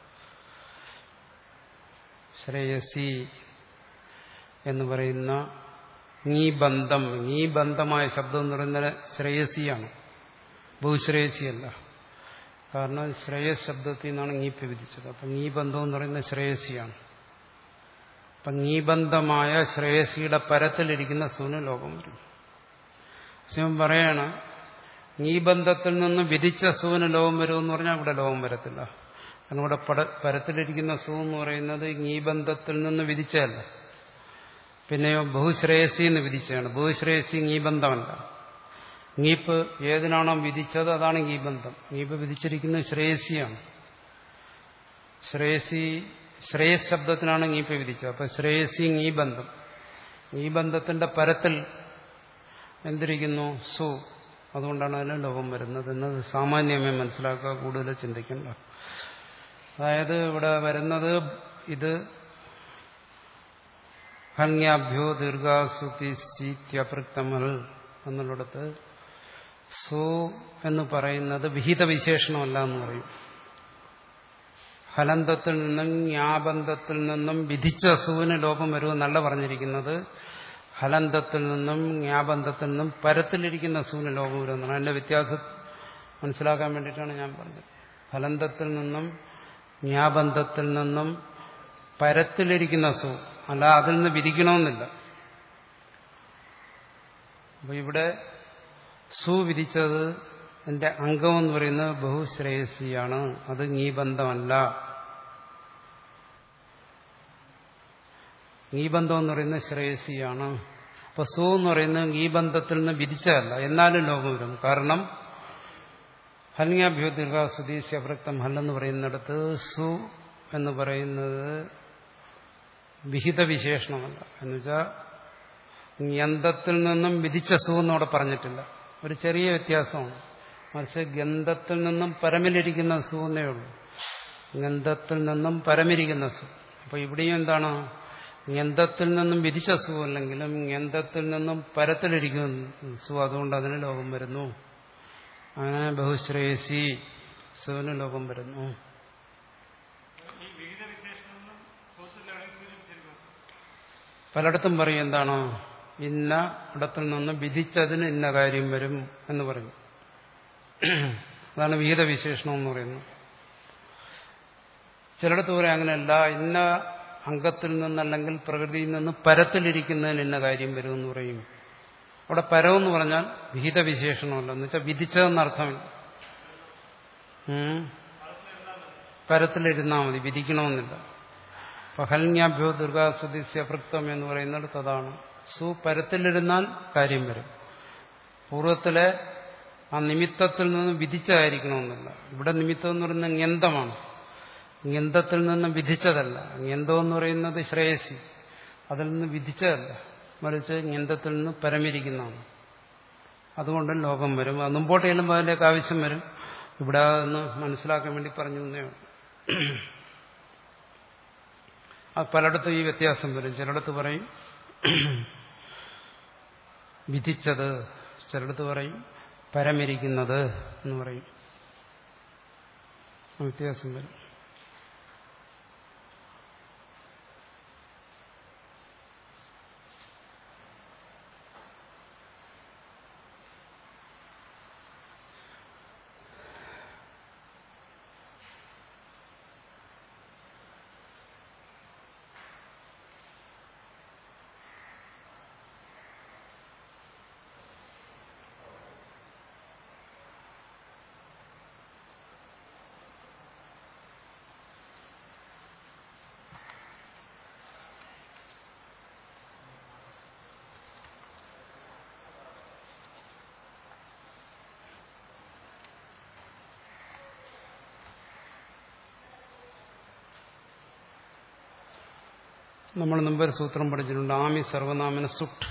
ശ്രേയസി എന്ന് പറയുന്ന നീ ബന്ധം നീ ബന്ധമായ ശബ്ദം എന്ന് പറയുന്നത് ശ്രേയസിയാണ് ഭൂശ്രേയസിയല്ല കാരണം ശ്രേയസ് ശബ്ദത്തിൽ നിന്നാണ് നീപ്പ് വിധിച്ചത് അപ്പം നീ ബന്ധം എന്ന് പറയുന്നത് ശ്രേയസിയാണ് അപ്പം നീബന്ധമായ ശ്രേയസിയുടെ പരത്തിലിരിക്കുന്ന സൂന് ലോകം വരും ശിവൻ പറയാണ് നീബന്ധത്തിൽ നിന്ന് വിധിച്ച സൂന് ലോകം വരുമെന്ന് പറഞ്ഞാൽ ഇവിടെ ലോകം വരത്തില്ല കാരണം ഇവിടെ പട- പരത്തിലിരിക്കുന്ന സൂ എന്ന് പറയുന്നത് നീബന്ധത്തിൽ നിന്ന് വിധിച്ചതല്ല പിന്നെയോ ബഹുശ്രേയസി എന്ന് വിധിച്ചതാണ് ബഹുശ്രേയസി നീബന്ധമല്ല നീപ്പ് ഏതിനാണോ വിധിച്ചത് അതാണ് നീബന്ധം നീപ്പ് വിധിച്ചിരിക്കുന്നത് ശ്രേയസിയാണ് ശ്രേയസി ശ്രേയസ് ശബ്ദത്തിനാണ് നീപ്പ് വിധിച്ചത് അപ്പൊ ശ്രേയസി നീ ബന്ധം ഈ ബന്ധത്തിന്റെ പരത്തിൽ എന്തിരിക്കുന്നു സു അതുകൊണ്ടാണ് അതിന് ലോകം വരുന്നത് എന്നത് സാമാന്യമേ മനസ്സിലാക്കുക കൂടുതൽ ചിന്തിക്കണ്ട അതായത് ഇവിടെ വരുന്നത് ഇത് ഹന്യാഭ്യോ ദീർഘാസുതിപ്രക്തമൽ എന്നുള്ളിടത്ത് സു എന്ന് പറയുന്നത് വിഹിത വിശേഷണമല്ല എന്ന് പറയും ഹലന്തത്തിൽ നിന്നും ജ്ഞാബന്ധത്തിൽ നിന്നും വിധിച്ച സുവിന് ലോപം വരുമെന്നല്ല പറഞ്ഞിരിക്കുന്നത് ഹലന്തത്തിൽ നിന്നും ജ്ഞാബന്ധത്തിൽ നിന്നും പരത്തിലിരിക്കുന്ന സൂവിന് ലോപം വരുമെന്നാണ് അതിന്റെ വ്യത്യാസം മനസ്സിലാക്കാൻ വേണ്ടിയിട്ടാണ് ഞാൻ പറഞ്ഞത് ഹലന്തത്തിൽ നിന്നും ജ്ഞാബന്ധത്തിൽ നിന്നും പരത്തിലിരിക്കുന്ന സു അല്ല അതിൽ നിന്ന് വിധിക്കണമെന്നില്ല അപ്പൊ ഇവിടെ സു വിധിച്ചത് എന്റെ അംഗം എന്ന് പറയുന്നത് ബഹുശ്രേയസിയാണ് അത് നീബന്ധമല്ല നീബന്ധം എന്ന് പറയുന്നത് ശ്രേയസിയാണ് അപ്പൊ സു എന്ന് പറയുന്നത് നീബന്ധത്തിൽ നിന്ന് വിധിച്ചതല്ല എന്നാലും ലോകം വരും കാരണം ഹൽങ്യാഭ്യോ ദീർഘാസുദീസ്യ വൃക്തം ഹല്ലെന്ന് പറയുന്നിടത്ത് സു എന്ന് പറയുന്നത് വിഹിത വിശേഷണമല്ല എന്നുവെച്ചാൽ യന്തത്തിൽ നിന്നും വിധിച്ച സു എന്നവിടെ പറഞ്ഞിട്ടില്ല ഒരു ചെറിയ വ്യത്യാസമാണ് മറിച്ച് ഗന്ധത്തിൽ നിന്നും പരമിലിരിക്കുന്ന സു എന്നേ ഉള്ളൂ ഗന്ധത്തിൽ നിന്നും പരമിരിക്കുന്ന സു അപ്പൊ ഇവിടെയും എന്താണ് ഗന്ധത്തിൽ നിന്നും വിധിച്ച സു അല്ലെങ്കിലും ഗന്ധത്തിൽ നിന്നും പരത്തിലിരിക്കുന്ന സു അതുകൊണ്ട് അതിന് ലോകം വരുന്നു അങ്ങനെ ബഹുശ്രേയസി സുവിന് ലോകം വരുന്നു ഈ വിവിധ വിശേഷണങ്ങളും സൂത്രത്തിലാണ് സൂചിപ്പിച്ചിരിക്കുന്നത് പലയിടത്തും പറയും എന്താണോ ഇന്ന ഇടത്തിൽ നിന്ന് വിധിച്ചതിന് ഇന്ന കാര്യം വരും എന്ന് പറയും അതാണ് വിഹിത വിശേഷണം എന്ന് പറയുന്നത് ചിലയിടത്ത് പറയും അങ്ങനെയല്ല ഇന്ന അംഗത്തിൽ നിന്നല്ലെങ്കിൽ പ്രകൃതിയിൽ നിന്ന് പരത്തിലിരിക്കുന്നതിന് ഇന്ന കാര്യം വരും എന്ന് പറയും അവിടെ പരമെന്ന് പറഞ്ഞാൽ വിഹിത വിശേഷണമല്ല എന്ന് വെച്ചാൽ വിധിച്ചതെന്നർത്ഥമില്ല ഉം. പരത്തിലിരുന്നാൽ മതി വിധിക്കണമെന്നില്ല പഹൽജ്ഞാഭ്യോ ദുർഗാസുദിസ്യ ഭൃക്തം എന്ന് പറയുന്നിടത്ത് അതാണ് സു പരത്തിലിരുന്നാൽ കാര്യം വരും പൂർവ്വത്തിലെ ആ നിമിത്തത്തിൽ നിന്ന് വിധിച്ചതായിരിക്കണമെന്നില്ല ഇവിടെ നിമിത്തം എന്ന് പറയുന്നത് ങ്ങന്തമാണ് ങ്ങന്തത്തിൽ നിന്ന് വിധിച്ചതല്ല ങ്ങന്തം എന്ന് പറയുന്നത് ശ്രേയസി അതിൽ നിന്ന് വിധിച്ചതല്ല മറിച്ച് ഗന്ധത്തിൽ നിന്ന് പരമിരിക്കുന്നതാണ് അതുകൊണ്ടും ലോകം വരും അത് മുമ്പോട്ട് ചെല്ലുമ്പോൾ അതിൻ്റെയൊക്കെ ആവശ്യം വരും ഇവിടെ അതൊന്ന് മനസ്സിലാക്കാൻ വേണ്ടി പറഞ്ഞു എന്നേ ഉള്ളൂ അത് പലയിടത്തും ഈ വ്യത്യാസം വരും ചിലയിടത്ത് പറയും വിധിച്ചത് ചിലയിടത്ത് പറയും പരമിരിക്കുന്നത് എന്ന് പറയും ആ വ്യത്യാസം വരും നമ്മൾ മുമ്പ് ഒരു സൂത്രം പഠിച്ചിട്ടുണ്ട് ആമി സർവനാമന സുട്ട്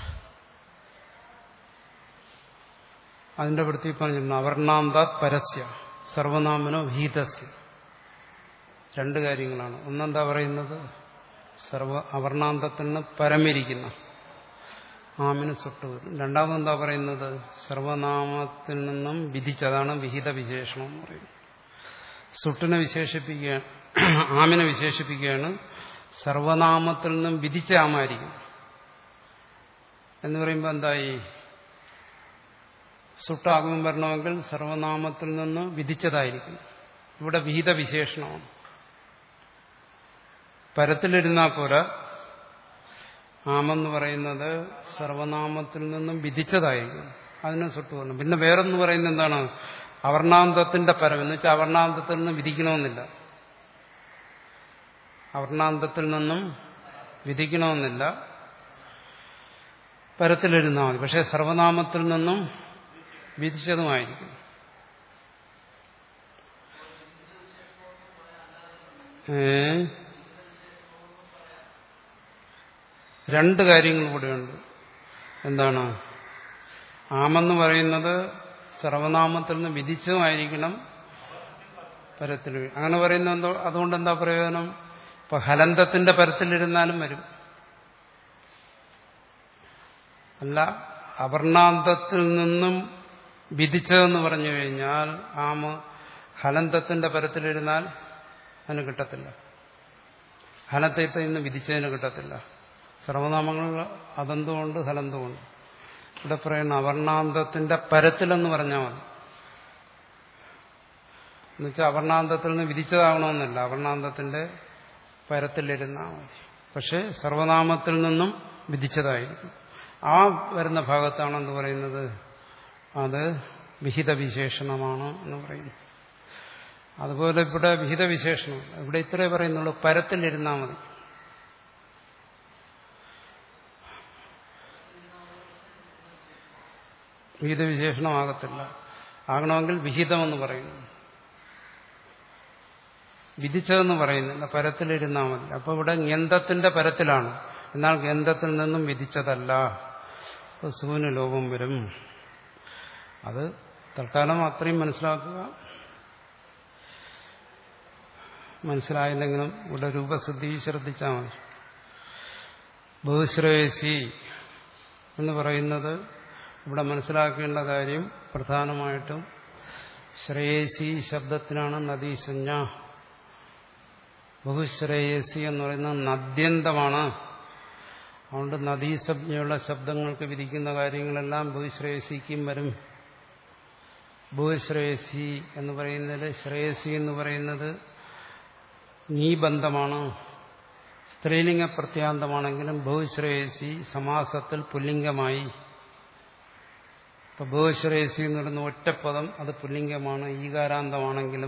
അതിന്റെ വൃത്തി പറഞ്ഞിട്ടുണ്ട് അവർണാന്താത് പരസ്യ സർവനാമനോ ഭീതസ്യ രണ്ട് കാര്യങ്ങളാണ് ഒന്നെന്താ പറയുന്നത് സർവ അവർണാന്തത്തിൽ നിന്ന് പരമിരിക്കുന്ന ആമിന് സുട്ട് വരും രണ്ടാമതെന്താ പറയുന്നത് സർവനാമത്തിൽ നിന്നും വിധിച്ചതാണ് വിഹിത വിശേഷണം എന്ന് പറയുന്നത് സുട്ടിനെ വിശേഷിപ്പിക്കുക ആമിനെ വിശേഷിപ്പിക്കുകയാണ് സർവനാമത്തിൽ നിന്നും വിധിച്ച ആമായിരിക്കും എന്ന് പറയുമ്പോൾ എന്തായി സുട്ടാകും വരണമെങ്കിൽ സർവനാമത്തിൽ നിന്ന് വിധിച്ചതായിരിക്കും ഇവിടെ വിഹിത വിശേഷണമാണ് പരത്തിലിരുന്നാൽ പോരാ ആമെന്ന് പറയുന്നത് സർവനാമത്തിൽ നിന്നും വിധിച്ചതായിരിക്കും അതിനെ സുട്ട് പറഞ്ഞു പിന്നെ വേറൊന്ന് പറയുന്നത് എന്താണ് അവർണാന്തത്തിന്റെ പരം എന്ന് വെച്ചാൽ അവർണാന്തത്തിൽ നിന്ന് വിധിക്കണമെന്നില്ല അവർണാന്തത്തിൽ നിന്നും വിധിക്കണമെന്നില്ല പരത്തിലിരുന്നാൽ മതി പക്ഷെ സർവനാമത്തിൽ നിന്നും വിധിച്ചതുമായിരിക്കും ഏ രണ്ട് കാര്യങ്ങൾ കൂടെയുണ്ട് എന്താണ് ആമെന്ന് പറയുന്നത് സർവനാമത്തിൽ നിന്ന് വിധിച്ചതുമായിരിക്കണം പരത്തിൽ അങ്ങനെ പറയുന്ന എന്തോ അതുകൊണ്ട് എന്താ പ്രയോജനം ഇപ്പൊ ഹലന്തത്തിന്റെ പരത്തിലിരുന്നാലും വരും അല്ല അവർണാന്തത്തിൽ നിന്നും വിധിച്ചതെന്ന് പറഞ്ഞു കഴിഞ്ഞാൽ ആമ ഹലന്തത്തിന്റെ പരത്തിലിരുന്നാൽ അതിന് കിട്ടത്തില്ല ഹലത്തെ ഇന്ന് വിധിച്ചതിന് കിട്ടത്തില്ല സർവനാമങ്ങൾ അതെന്തുകൊണ്ട് ഹലന്തുകൊണ്ട് ഇവിടെ പറയുന്ന അവർണാന്തത്തിന്റെ പരത്തിലെന്ന് പറഞ്ഞാൽ മതി എന്നുവെച്ചാൽ അവർണാന്തത്തിൽ നിന്ന് വിധിച്ചതാകണമെന്നില്ല അവർണാന്തത്തിന്റെ പരത്തിലിരുന്നാൽ മതി പക്ഷെ സർവനാമത്തിൽ നിന്നും വിധിച്ചതായിരിക്കും ആ വരുന്ന ഭാഗത്താണ് എന്ന് പറയുന്നത് അത് വിഹിത വിശേഷണമാണ് എന്ന് പറയുന്നു അതുപോലെ ഇവിടെ വിഹിത വിശേഷണം ഇവിടെ ഇത്രേ പറയുന്നുള്ളൂ പരത്തിലിരുന്നാൽ മതി വിഹിത വിശേഷണമാകത്തില്ല ആകണമെങ്കിൽ വിഹിതമെന്ന് പറയുന്നു വിധിച്ചതെന്ന് പറയുന്നില്ല പരത്തിലിരുന്നാൽ മതി അപ്പൊ ഇവിടെ ഗന്ധത്തിന്റെ പരത്തിലാണ് എന്നാൽ ഗന്ധത്തിൽ നിന്നും വിധിച്ചതല്ല സൂന് ലോകം വരും അത് തൽക്കാലം അത്രയും മനസ്സിലാക്കുക മനസ്സിലായില്ലെങ്കിലും ഇവിടെ രൂപസിദ്ധി ശ്രദ്ധിച്ചാൽ മതി ബഹുശ്രേയസി എന്ന് പറയുന്നത് ഇവിടെ മനസ്സിലാക്കേണ്ട കാര്യം പ്രധാനമായിട്ടും ശ്രേയസി ശബ്ദത്തിനാണ് നദീസഞ്ജ ബഹുശ്രേയസി എന്ന് പറയുന്നത് നദ്യന്തമാണ് അതുകൊണ്ട് നദീസജ്ഞയുള്ള ശബ്ദങ്ങൾക്ക് വിധിക്കുന്ന കാര്യങ്ങളെല്ലാം ബഹുശ്രേയസിക്കും വരും ബഹുശ്രേയസി എന്ന് പറയുന്നത് ശ്രേയസി എന്ന് പറയുന്നത് നീബന്ധമാണ് സ്ത്രീലിംഗ പ്രത്യാന്തമാണെങ്കിലും ബഹുശ്രേയസി സമാസത്തിൽ പുല്ലിംഗമായി ഇപ്പൊ ബഹുശ്രേയസി എന്ന് പറയുന്ന ഒറ്റപ്പദം അത് പുല്ലിംഗമാണ് ഈകാരാന്തമാണെങ്കിലും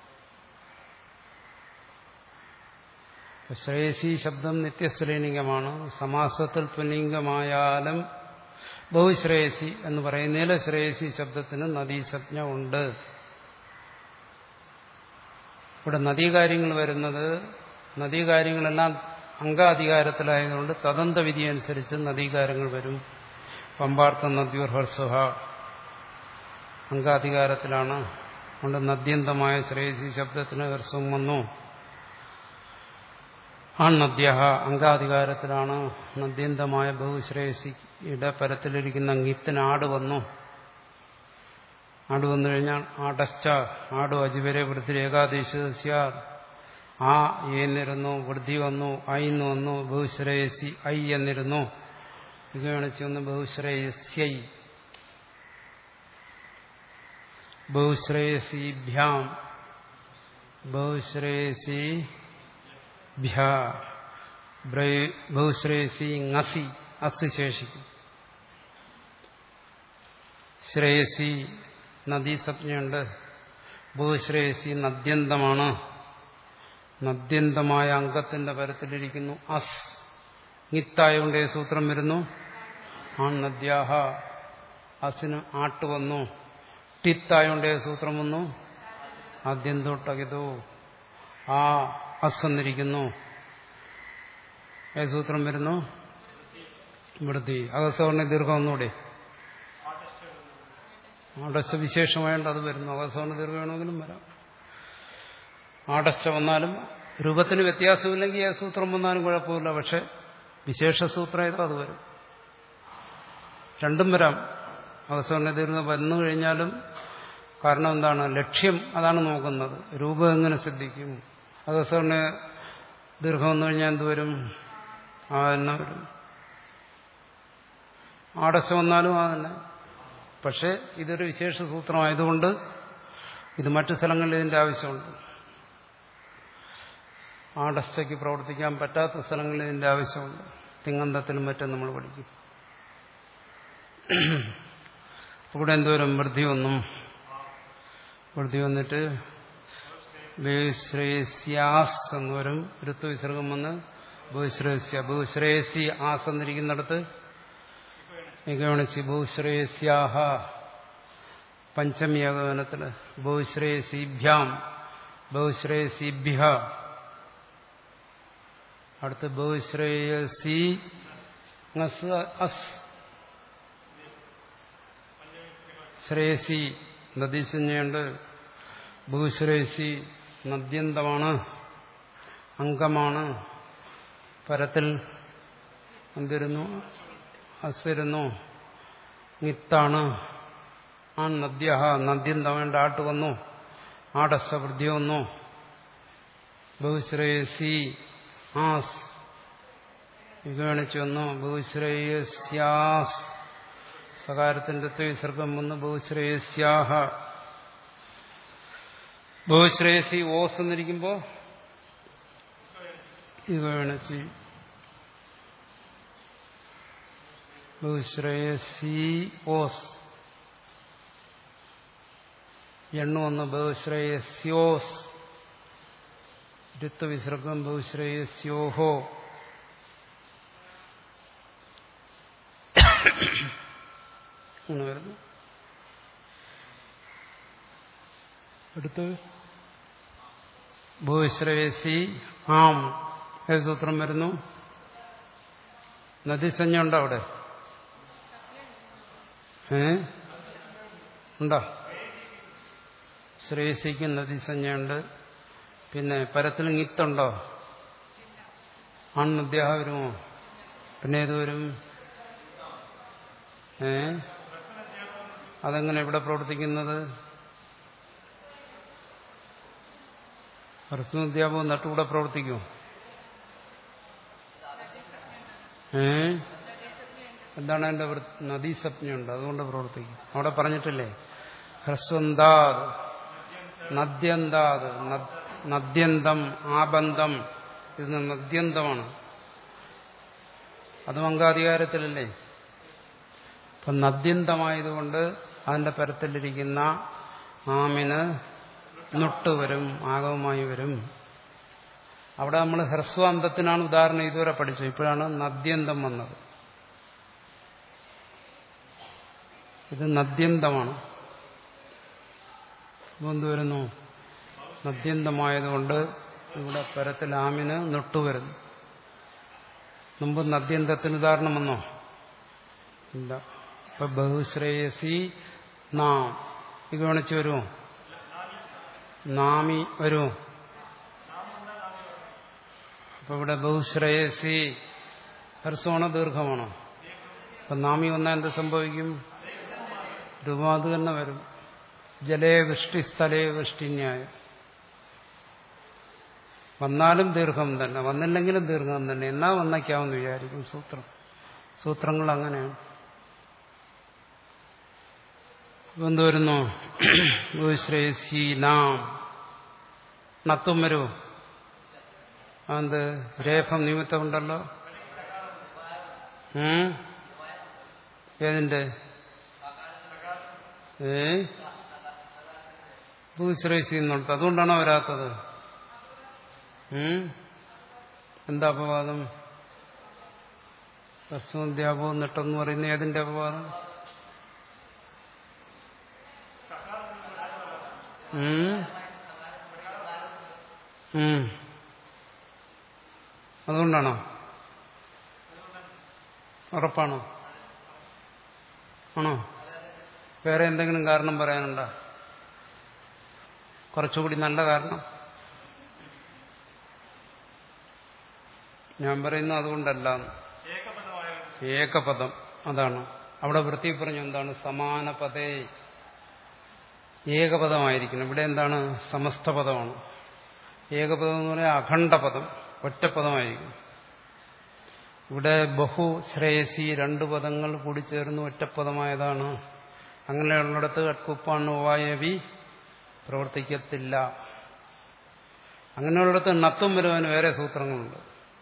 ശ്രേയസി ശബ്ദം നിത്യസ്ത്രീലിംഗമാണ് സമാസത്തിൽ പുല്ലിംഗമായാലും ബഹുശ്രേയസി എന്ന് പറയുന്നതിൽ ശ്രേയസി ശബ്ദത്തിന് നദീസജ്ഞ ഉണ്ട് ഇവിടെ നദീകാര്യങ്ങൾ വരുന്നത് നദീകാര്യങ്ങളെല്ലാം അംഗാധികാരത്തിലായതുകൊണ്ട് തദന്ത വിധി അനുസരിച്ച് നദീകാരങ്ങൾ വരും പമ്പാർത്ഥ നദ്യൂർ ഹർസുഹ അംഗാധികാരത്തിലാണ് അതുകൊണ്ട് നദ്യന്തമായ ശ്രേയസി ശബ്ദത്തിന് ഹർസ്വം വന്നു ആ നദ്യ അംഗാധികാരത്തിലാണ് നദ്യന്തമായ ബഹുശ്രേയസിയുടെ പരത്തിലിരിക്കുന്ന അങ്ങിത്തിന് ആട് വന്നു ആട് വന്നു കഴിഞ്ഞാൽ ആടശ്ച ആട് അജിവരെ വൃത്തി ഏകാദേശസ്യ ആ എന്നിരുന്നു വൃദ്ധി വന്നു ഐന്ന് വന്നു ബഹുശ്രേയസി ഐ എന്നിരുന്നു ഇത് വന്ന് ബഹുശ്രേയസ്യൈ ബഹുശ്രേയസീഭ്യാം ബഹുശ്രേയസി ഭ്യ ബഹുശ്രേയസി ngസി അസ് ശേഷിക്കും ശ്രേയസി നദീസജ്ഞയുണ്ട് ബഹുശ്രേയസി നദ്യന്തമാണ് നദ്യന്തമായ അംഗത്തിന്റെ പരത്തിലിരിക്കുന്നു അസ് നിത്തായോണ്ട് സൂത്രം വരുന്നു ആൺ നദ്യാഹ അസിന് ആട്ട് വന്നു ടിത്തായോണ്ട് സൂത്രം വന്നു ആദ്യം തൊട്ടകിതോ ആ അസ് എന്നിരിക്കുന്നു ഏത് സൂത്രം വരുന്നു വൃത്തി അകസവർണ്ണ ദീർഘം ഒന്നുകൂടെ ആടച്ച വിശേഷമായോണ്ട് അത് വരുന്നു അകസവർണ്ണ ദീർഘം വേണമെങ്കിലും വരാം ആടച്ച വന്നാലും രൂപത്തിന് വ്യത്യാസമില്ലെങ്കിൽ ഏത് സൂത്രം വന്നാലും കുഴപ്പമില്ല പക്ഷെ വിശേഷ സൂത്രം ഏതോ അത് വരും രണ്ടും വരാം അവസരണ ദീർഘം വന്നു കഴിഞ്ഞാലും കാരണം എന്താണ് ലക്ഷ്യം അതാണ് നോക്കുന്നത് രൂപം എങ്ങനെ സിദ്ധിക്കും അവസരണ ദീർഘം വന്നു കഴിഞ്ഞാൽ എന്തുവരും ആ തന്നെ വരും ആടച്ച വന്നാലും ആ തന്നെ പക്ഷെ ഇതൊരു വിശേഷ സൂത്രമായതുകൊണ്ട് ഇത് മറ്റു സ്ഥലങ്ങളിൽ ഇതിന്റെ ആവശ്യമുണ്ട് ആടസ്ഥയ്ക്ക് പ്രവർത്തിക്കാൻ പറ്റാത്ത സ്ഥലങ്ങളിൽ ഇതിന്റെ ആവശ്യമുണ്ട് തിങ്ങന്തത്തിലും മറ്റും നമ്മൾ പഠിക്കും ഇവിടെ എന്തോരം വൃദ്ധി വന്നും വൃദ്ധി വന്നിട്ട് ബഹുശ്രേയസ്യാസ് എന്ന് വരും ഋത്വ വിസർഗം വന്ന് ബഹുശ്രേയസ്യ ബഹുശ്രേയസി ആസ് എന്നിരിക്കുന്നിടത്ത് മികവണിച്ച് ബഹുശ്രേയസ്യാഹ പഞ്ചമി ഏകോപനത്തില് ബഹുശ്രേയസീഭ്യാം ബഹുശ്രേയസീഭ്യ അടുത്ത് ബഹുശ്രേയസി അസ് ശ്രേയസി നദീസഞ്ജയുണ്ട് ഭൂശ്രേയസി നദ്യന്തമാണ് അംഗമാണ് പരത്തിൽ എന്തിരുന്നു അസിരുന്നു നിത്താണ് ആ നദ്യ നദ്യന്തമേണ്ട ആട്ട് വന്നു ആടസ വൃദ്ധി വന്നു ബഹുശ്രേയസി ആസ് വിഗണിച്ചു വന്നു ബഹുശ്രേയസ്യാസ് സകാരത്തിന്റെ ത്വസർഗം വന്ന് ബഹുശ്രേയസ്യാഹ ബഹുശ്രേയസി ഓസ് എന്നിരിക്കുമ്പോ വിഗണിച്ച് ബഹുശ്രേയസി ഓസ് എണ്ണു വന്ന് ബഹുശ്രേയസ്യോസ് ഋത്വവിസർഗം ബഹുശ്രേയസ്യോഹോ എന്ന് വരുന്നു അടുത്ത് ഭൂശ്രേയസി ആം ഏത് സൂത്രം വരുന്നു നദീസഞ്ജ ഉണ്ടോ അവിടെ ഏ ഉണ്ടോ ശ്രേയസിക്ക് നദീസഞ്ജയുണ്ട് പിന്നെ പരത്തിൽ ഗിത്തുണ്ടോ ആൺനദ്യാഹ വരുമോ പിന്നെ ഏത് വരും ഏ അതെങ്ങനെ ഇവിടെ പ്രവർത്തിക്കുന്നത് ഹർസ്വദ്യാപം നട്ടുകൂടെ പ്രവർത്തിക്കുമോ ഏ എന്താണ് അതിന്റെ നദീസപ്ഞയുണ്ട് അതുകൊണ്ട് പ്രവർത്തിക്കും അവിടെ പറഞ്ഞിട്ടില്ലേ ഹ്രസ്വന്താത് നദ്യന്താത് നദ്യന്തം ആബന്ധം ഇത് നദ്യന്തമാണ് അതും അംഗാധികാരത്തിലല്ലേ അപ്പൊ നദ്യന്തമായതുകൊണ്ട് അതിന്റെ പരത്തിലിരിക്കുന്ന ആമിന് നുട്ട് വരും ആഗവുമായി വരും അവിടെ നമ്മൾ ഹ്രസ്വാന്തത്തിനാണ് ഉദാഹരണം ഇതുവരെ പഠിച്ചത് ഇപ്പോഴാണ് നദ്യന്തം വന്നത് ഇത് നദ്യന്തമാണ് എന്ത് വരുന്നു നദ്യന്തമായതുകൊണ്ട് ഇവിടെ പരത്തിൽ ആമിന് നുട്ട് വരുന്നു മുമ്പ് നദ്യന്തത്തിന് ഉദാഹരണം വന്നോ ഇല്ല ഇപ്പൊ ബഹുശ്രേയസി നാം ഇത് ഗണിച്ച് വരുമോ നാമി വരുമോ അപ്പൊ ഇവിടെ ബഹുശ്രേയസി ഹർസമാണോ ദീർഘമാണോ അപ്പൊ നാമി വന്നാൽ എന്ത് സംഭവിക്കും രൂപം അത് തന്നെ വരും ജലേ വൃഷ്ടി സ്ഥലേ വൃഷ്ടിന്യായം വന്നാലും ദീർഘം തന്നെ വന്നില്ലെങ്കിലും ദീർഘം തന്നെ എന്നാ വന്നേക്കാമെന്ന് വിചാരിക്കും സൂത്രം സൂത്രങ്ങൾ അങ്ങനെയാണ് എന്ത് വരുന്നു ഭൂശ്രേയസി നാം നത്തും വരുമോ അത് രേഫം നിമിത്തമുണ്ടല്ലോ ഉം? ഏതിന്റെ ഏ ഭൂശ്രേയസി എന്നുള്ളത് അതുകൊണ്ടാണോ വരാത്തത് ഉം? എന്താ അപവാദം തസ്വധ്യാപവും നെട്ടെന്ന് പറയുന്ന ഏതിന്റെ അപവാദം ഉം? ഉം. അതുകൊണ്ടാണോ ഉറപ്പാണോ ആണോ വേറെ എന്തെങ്കിലും കാരണം പറയാനുണ്ടോ കുറച്ചുകൂടി നല്ല കാരണം ഞാൻ പറയുന്നു അതുകൊണ്ടല്ല ഏകപദമായ ഏകപദം അതാണ് അവിടെ വൃത്തി പറഞ്ഞു എന്താണ് സമാന പദേ ഏകപദമായിരിക്കണം ഇവിടെ എന്താണ് സമസ്ത പദമാണ് ഏകപദം എന്ന് പറയാൻ അഖണ്ഡപദം ഒറ്റപ്പദമായിരിക്കും ഇവിടെ ബഹു ശ്രേയസി രണ്ട് പദങ്ങൾ കൂടി ചേർന്ന് ഒറ്റപ്പദമായതാണ് അങ്ങനെയുള്ളിടത്ത് അട്കുപ്പാണുവായവി പ്രവർത്തിക്കത്തില്ല അങ്ങനെയുള്ളിടത്ത് നത്വം വരുവാൻ വേറെ സൂത്രങ്ങളുണ്ട്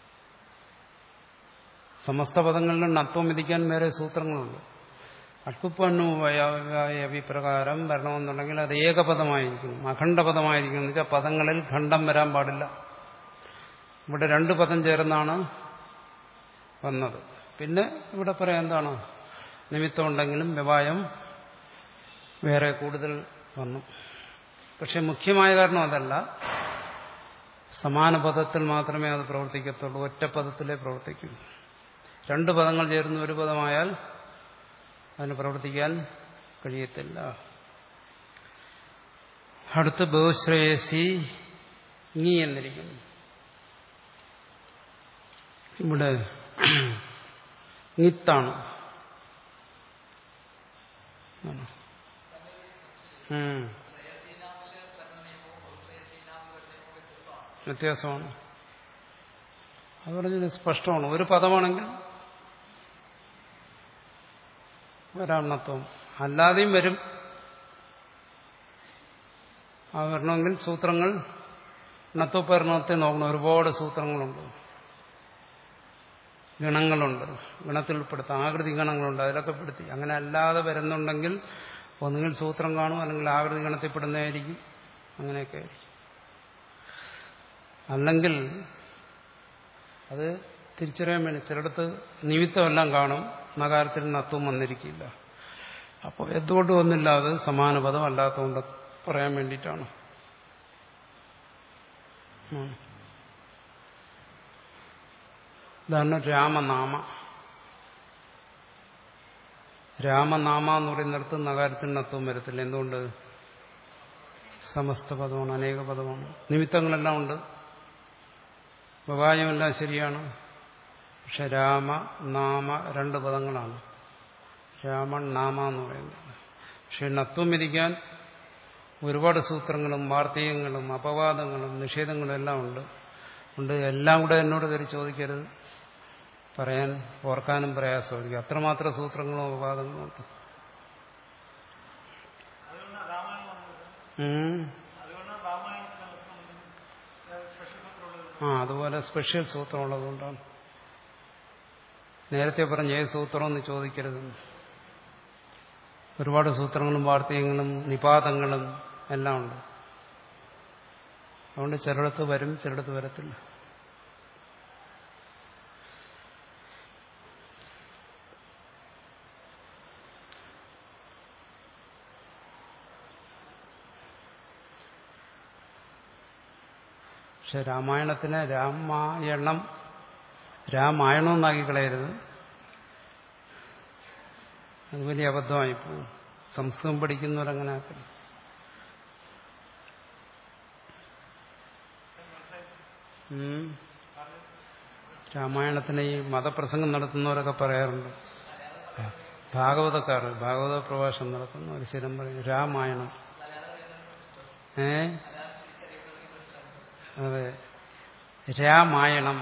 സമസ്ത പദങ്ങളിലും നത്വം വിധിക്കാൻ വേറെ സൂത്രങ്ങളുണ്ട് അട്ടുപ്പണ്ണു അഭിപ്രകാരം വരണമെന്നുണ്ടെങ്കിൽ അത് ഏകപദമായിരിക്കണം അഖണ്ഡപദമായിരിക്കണം എന്ന് വെച്ചാൽ പദങ്ങളിൽ ഖണ്ഡം വരാൻ പാടില്ല ഇവിടെ രണ്ട് പദം ചേർന്നാണ് വന്നത് പിന്നെ ഇവിടെ പറയാം എന്താണ് നിമിത്തമുണ്ടെങ്കിലും വ്യവായം വേറെ കൂടുതൽ വന്നു പക്ഷെ മുഖ്യമായ കാരണം അതല്ല സമാന പദത്തിൽ മാത്രമേ അത് പ്രവർത്തിക്കത്തുള്ളൂ ഒറ്റ പദത്തിലേ പ്രവർത്തിക്കൂ രണ്ട് പദങ്ങൾ ചേർന്ന് ഒരു പദമായാൽ അതിന് പ്രവർത്തിക്കാൻ കഴിയത്തില്ല അടുത്ത് ബഹുശ്രേയസി നീ എന്നിരിക്കുന്നു ഇവിടെ നിത്താണ് ഉം. വ്യത്യാസമാണ് അത് പറഞ്ഞത് സ്പഷ്ടമാണ് ഒരു പദമാണെങ്കിൽ വരാണത്വം അല്ലാതെയും വരും ആ വരണമെങ്കിൽ സൂത്രങ്ങൾ ണത്വപരിണത്തെ നോക്കണം ഒരുപാട് സൂത്രങ്ങളുണ്ട് ഗണങ്ങളുണ്ട് ഗണത്തിൽ ഉൾപ്പെടുത്താം ആകൃതി ഗണങ്ങളുണ്ട് അതിലൊക്കെ പെടുത്തി അങ്ങനെ അല്ലാതെ വരുന്നുണ്ടെങ്കിൽ ഒന്നുകിൽ സൂത്രം കാണും അല്ലെങ്കിൽ ആകൃതി ഗണത്തിൽപ്പെടുന്നതായിരിക്കും അങ്ങനെയൊക്കെ ആയിരിക്കും അല്ലെങ്കിൽ അത് തിരിച്ചറിയാൻ വേണ്ടി ചിലയിടത്ത് നിമിത്തമെല്ലാം കാണും നഗാരത്തിൽ നത്വം വന്നിരിക്കില്ല അപ്പോൾ എന്തുകൊണ്ട് വന്നില്ല അത് സമാന പദം അല്ലാത്തതുകൊണ്ട് പറയാൻ വേണ്ടിയിട്ടാണ് ഉം. ഇതാണ് രാമനാമ രാമനാമ എന്ന് പറയുന്നിടത്ത് നഗാരത്തിൽ നത്വം വരത്തില്ല എന്തുകൊണ്ട് സമസ്ത പദമാണ് അനേക പദമാണ് നിമിത്തങ്ങളെല്ലാം ഉണ്ട് വ്യവായമെല്ലാം ശരിയാണ് പക്ഷെ രാമ നാമ രണ്ട് പദങ്ങളാണ് രാമൻ നാമ എന്ന് പറയുന്നത് പക്ഷെ നത്വം വിധിക്കാൻ ഒരുപാട് സൂത്രങ്ങളും വാർത്തകങ്ങളും അപവാദങ്ങളും നിഷേധങ്ങളും എല്ലാം ഉണ്ട് ഉണ്ട് എല്ലാം കൂടെ എന്നോട് കയറി ചോദിക്കരുത് പറയാൻ ഓർക്കാനും പ്രയാസമായിരിക്കും അത്രമാത്രം സൂത്രങ്ങളും അപവാദങ്ങളും ഉണ്ട് അതുകൊണ്ടാണ് രാമായണം വന്നത് ഉം. അതുകൊണ്ടാണ് രാമായണത്തിന് സ്പെഷ്യൽ സൂത്രമുള്ളത് ആ അതുപോലെ സ്പെഷ്യൽ സൂത്രം ഉള്ളതുകൊണ്ടാണ് നേരത്തെ പറഞ്ഞ ഏത് സൂത്രം എന്ന് ചോദിക്കരുത് ഒരുപാട് സൂത്രങ്ങളും വാർത്തകങ്ങളും നിപാതങ്ങളും എല്ലാം ഉണ്ട് അതുകൊണ്ട് ചിലയിടത്ത് വരും ചിലയിടത്ത് വരത്തില്ല പക്ഷെ രാമായണത്തിന് രാമായണം രാമായണമെന്നാക്കി കളയരുത് അത് വലിയ അബദ്ധമായി പോകും സംസ്കൃതം പഠിക്കുന്നവരങ്ങനെ ആക്കണം ഉം. രാമായണത്തിന് ഈ മതപ്രസംഗം നടത്തുന്നവരൊക്കെ പറയാറുണ്ട് ഭാഗവതക്കാർ ഭാഗവത പ്രഭാഷണം നടത്തുന്നവർ സ്ഥിരം പറയും രാമായണം ഏ അതെ രാമായണം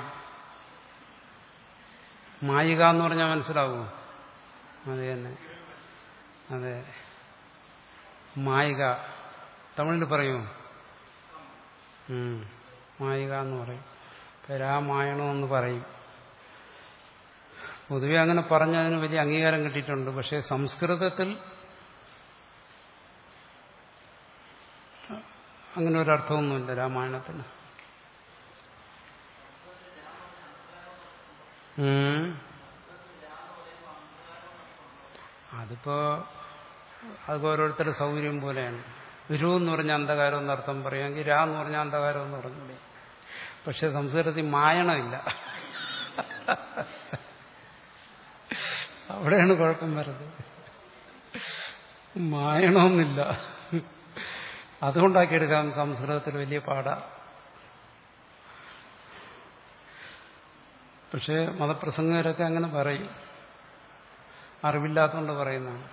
മായിക എന്ന് പറഞ്ഞാൽ മനസ്സിലാവുമോ അതെ തന്നെ അതെ മായിക തമിഴിൽ പറയുമോ ഉം. മായിക എന്ന് പറയും ഇപ്പൊ രാമായണം എന്ന് പറയും പൊതുവെ അങ്ങനെ പറഞ്ഞതിന് വലിയ അംഗീകാരം കിട്ടിയിട്ടുണ്ട് പക്ഷേ സംസ്കൃതത്തിൽ അങ്ങനെ ഒരർത്ഥമൊന്നുമില്ല രാമായണത്തിന് ഉം. അതിപ്പോ അത് ഓരോരുത്തരുടെ സൗകര്യം പോലെയാണ് ഗുരു എന്ന് പറഞ്ഞാൽ അന്ധകാരം എന്ന് അർത്ഥം പറയാമെങ്കിൽ രാ എന്ന് പറഞ്ഞാൽ അന്ധകാരം എന്ന് പറഞ്ഞൂടെ പക്ഷെ സംസ്കൃതത്തിൽ മായണമില്ല അവിടെയാണ് കുഴപ്പം വരുന്നത് മായണമെന്നില്ല അതുകൊണ്ടാക്കിയെടുക്കാൻ സംസ്കൃതത്തിൽ വലിയ പാടാ പക്ഷെ മതപ്രസംഗകരൊക്കെ അങ്ങനെ പറയും അറിവില്ലാത്തതുകൊണ്ട് പറയുന്നതാണ്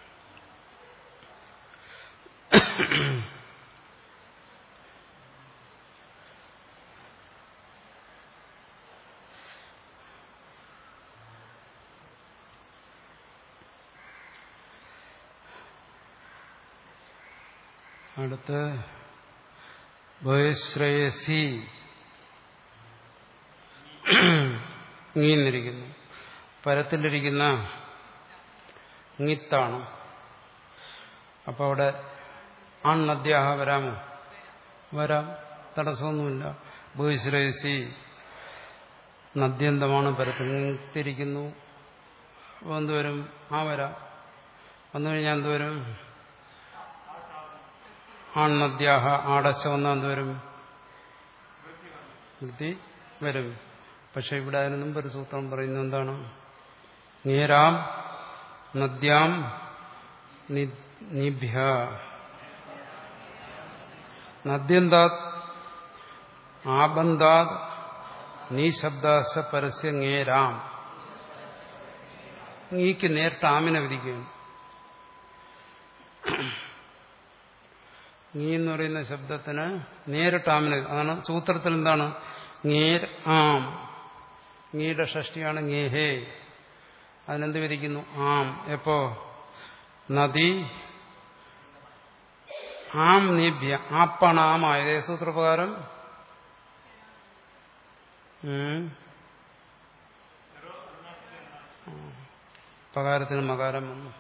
അടുത്ത് ഭയശ്രേയസി ഇങ്ങിന്നിരിക്കുന്നു പരത്തിലിരിക്കുന്ന ഇങ്ങിത്താണ് അപ്പൊ അവിടെ ആൺ നദ്യാഹ വരാമോ വരാം തടസ്സമൊന്നുമില്ല ഭൂശ്രേയസി നദ്യന്തമാണ് പരത്തിൽ ഇങ്ങിത്തിരിക്കുന്നു അപ്പോൾ എന്തുവരും ആ വരാം വന്നു കഴിഞ്ഞാൽ എന്തുവരും ആൺ നദ്യാഹ ആടച്ച വന്നാൽ എന്തുവരും വൃത്തി വരും പക്ഷെ ഇവിടെ അതിന് മുമ്പ് ഒരു സൂത്രം പറയുന്നത് എന്താണ് നേരാം നദ്യാം നിഭ്യ നദ്യന്താത് ആബന്ധാത് നീ ശബ്ദാശ പരസ്യ ngേരാം നീക്ക് നേരിട്ട് ആമിനെ വിധിക്കുകയാണ് നീ എന്ന് പറയുന്ന ശബ്ദത്തിന് നേരിട്ട് ആമിനെ അതാണ് സൂത്രത്തിൽ എന്താണ് ngേർ ആം ngീയുടെ ഷഷ്ടിയാണ് ngേഹേ അതിനെന്ത് വിധിക്കുന്നു ആം എപ്പോ നദി ആം നീഭ്യ ആപ്പാണ് ആമായത് സൂത്രപ്രകാരം പകാരത്തിന് മകാരം വന്നു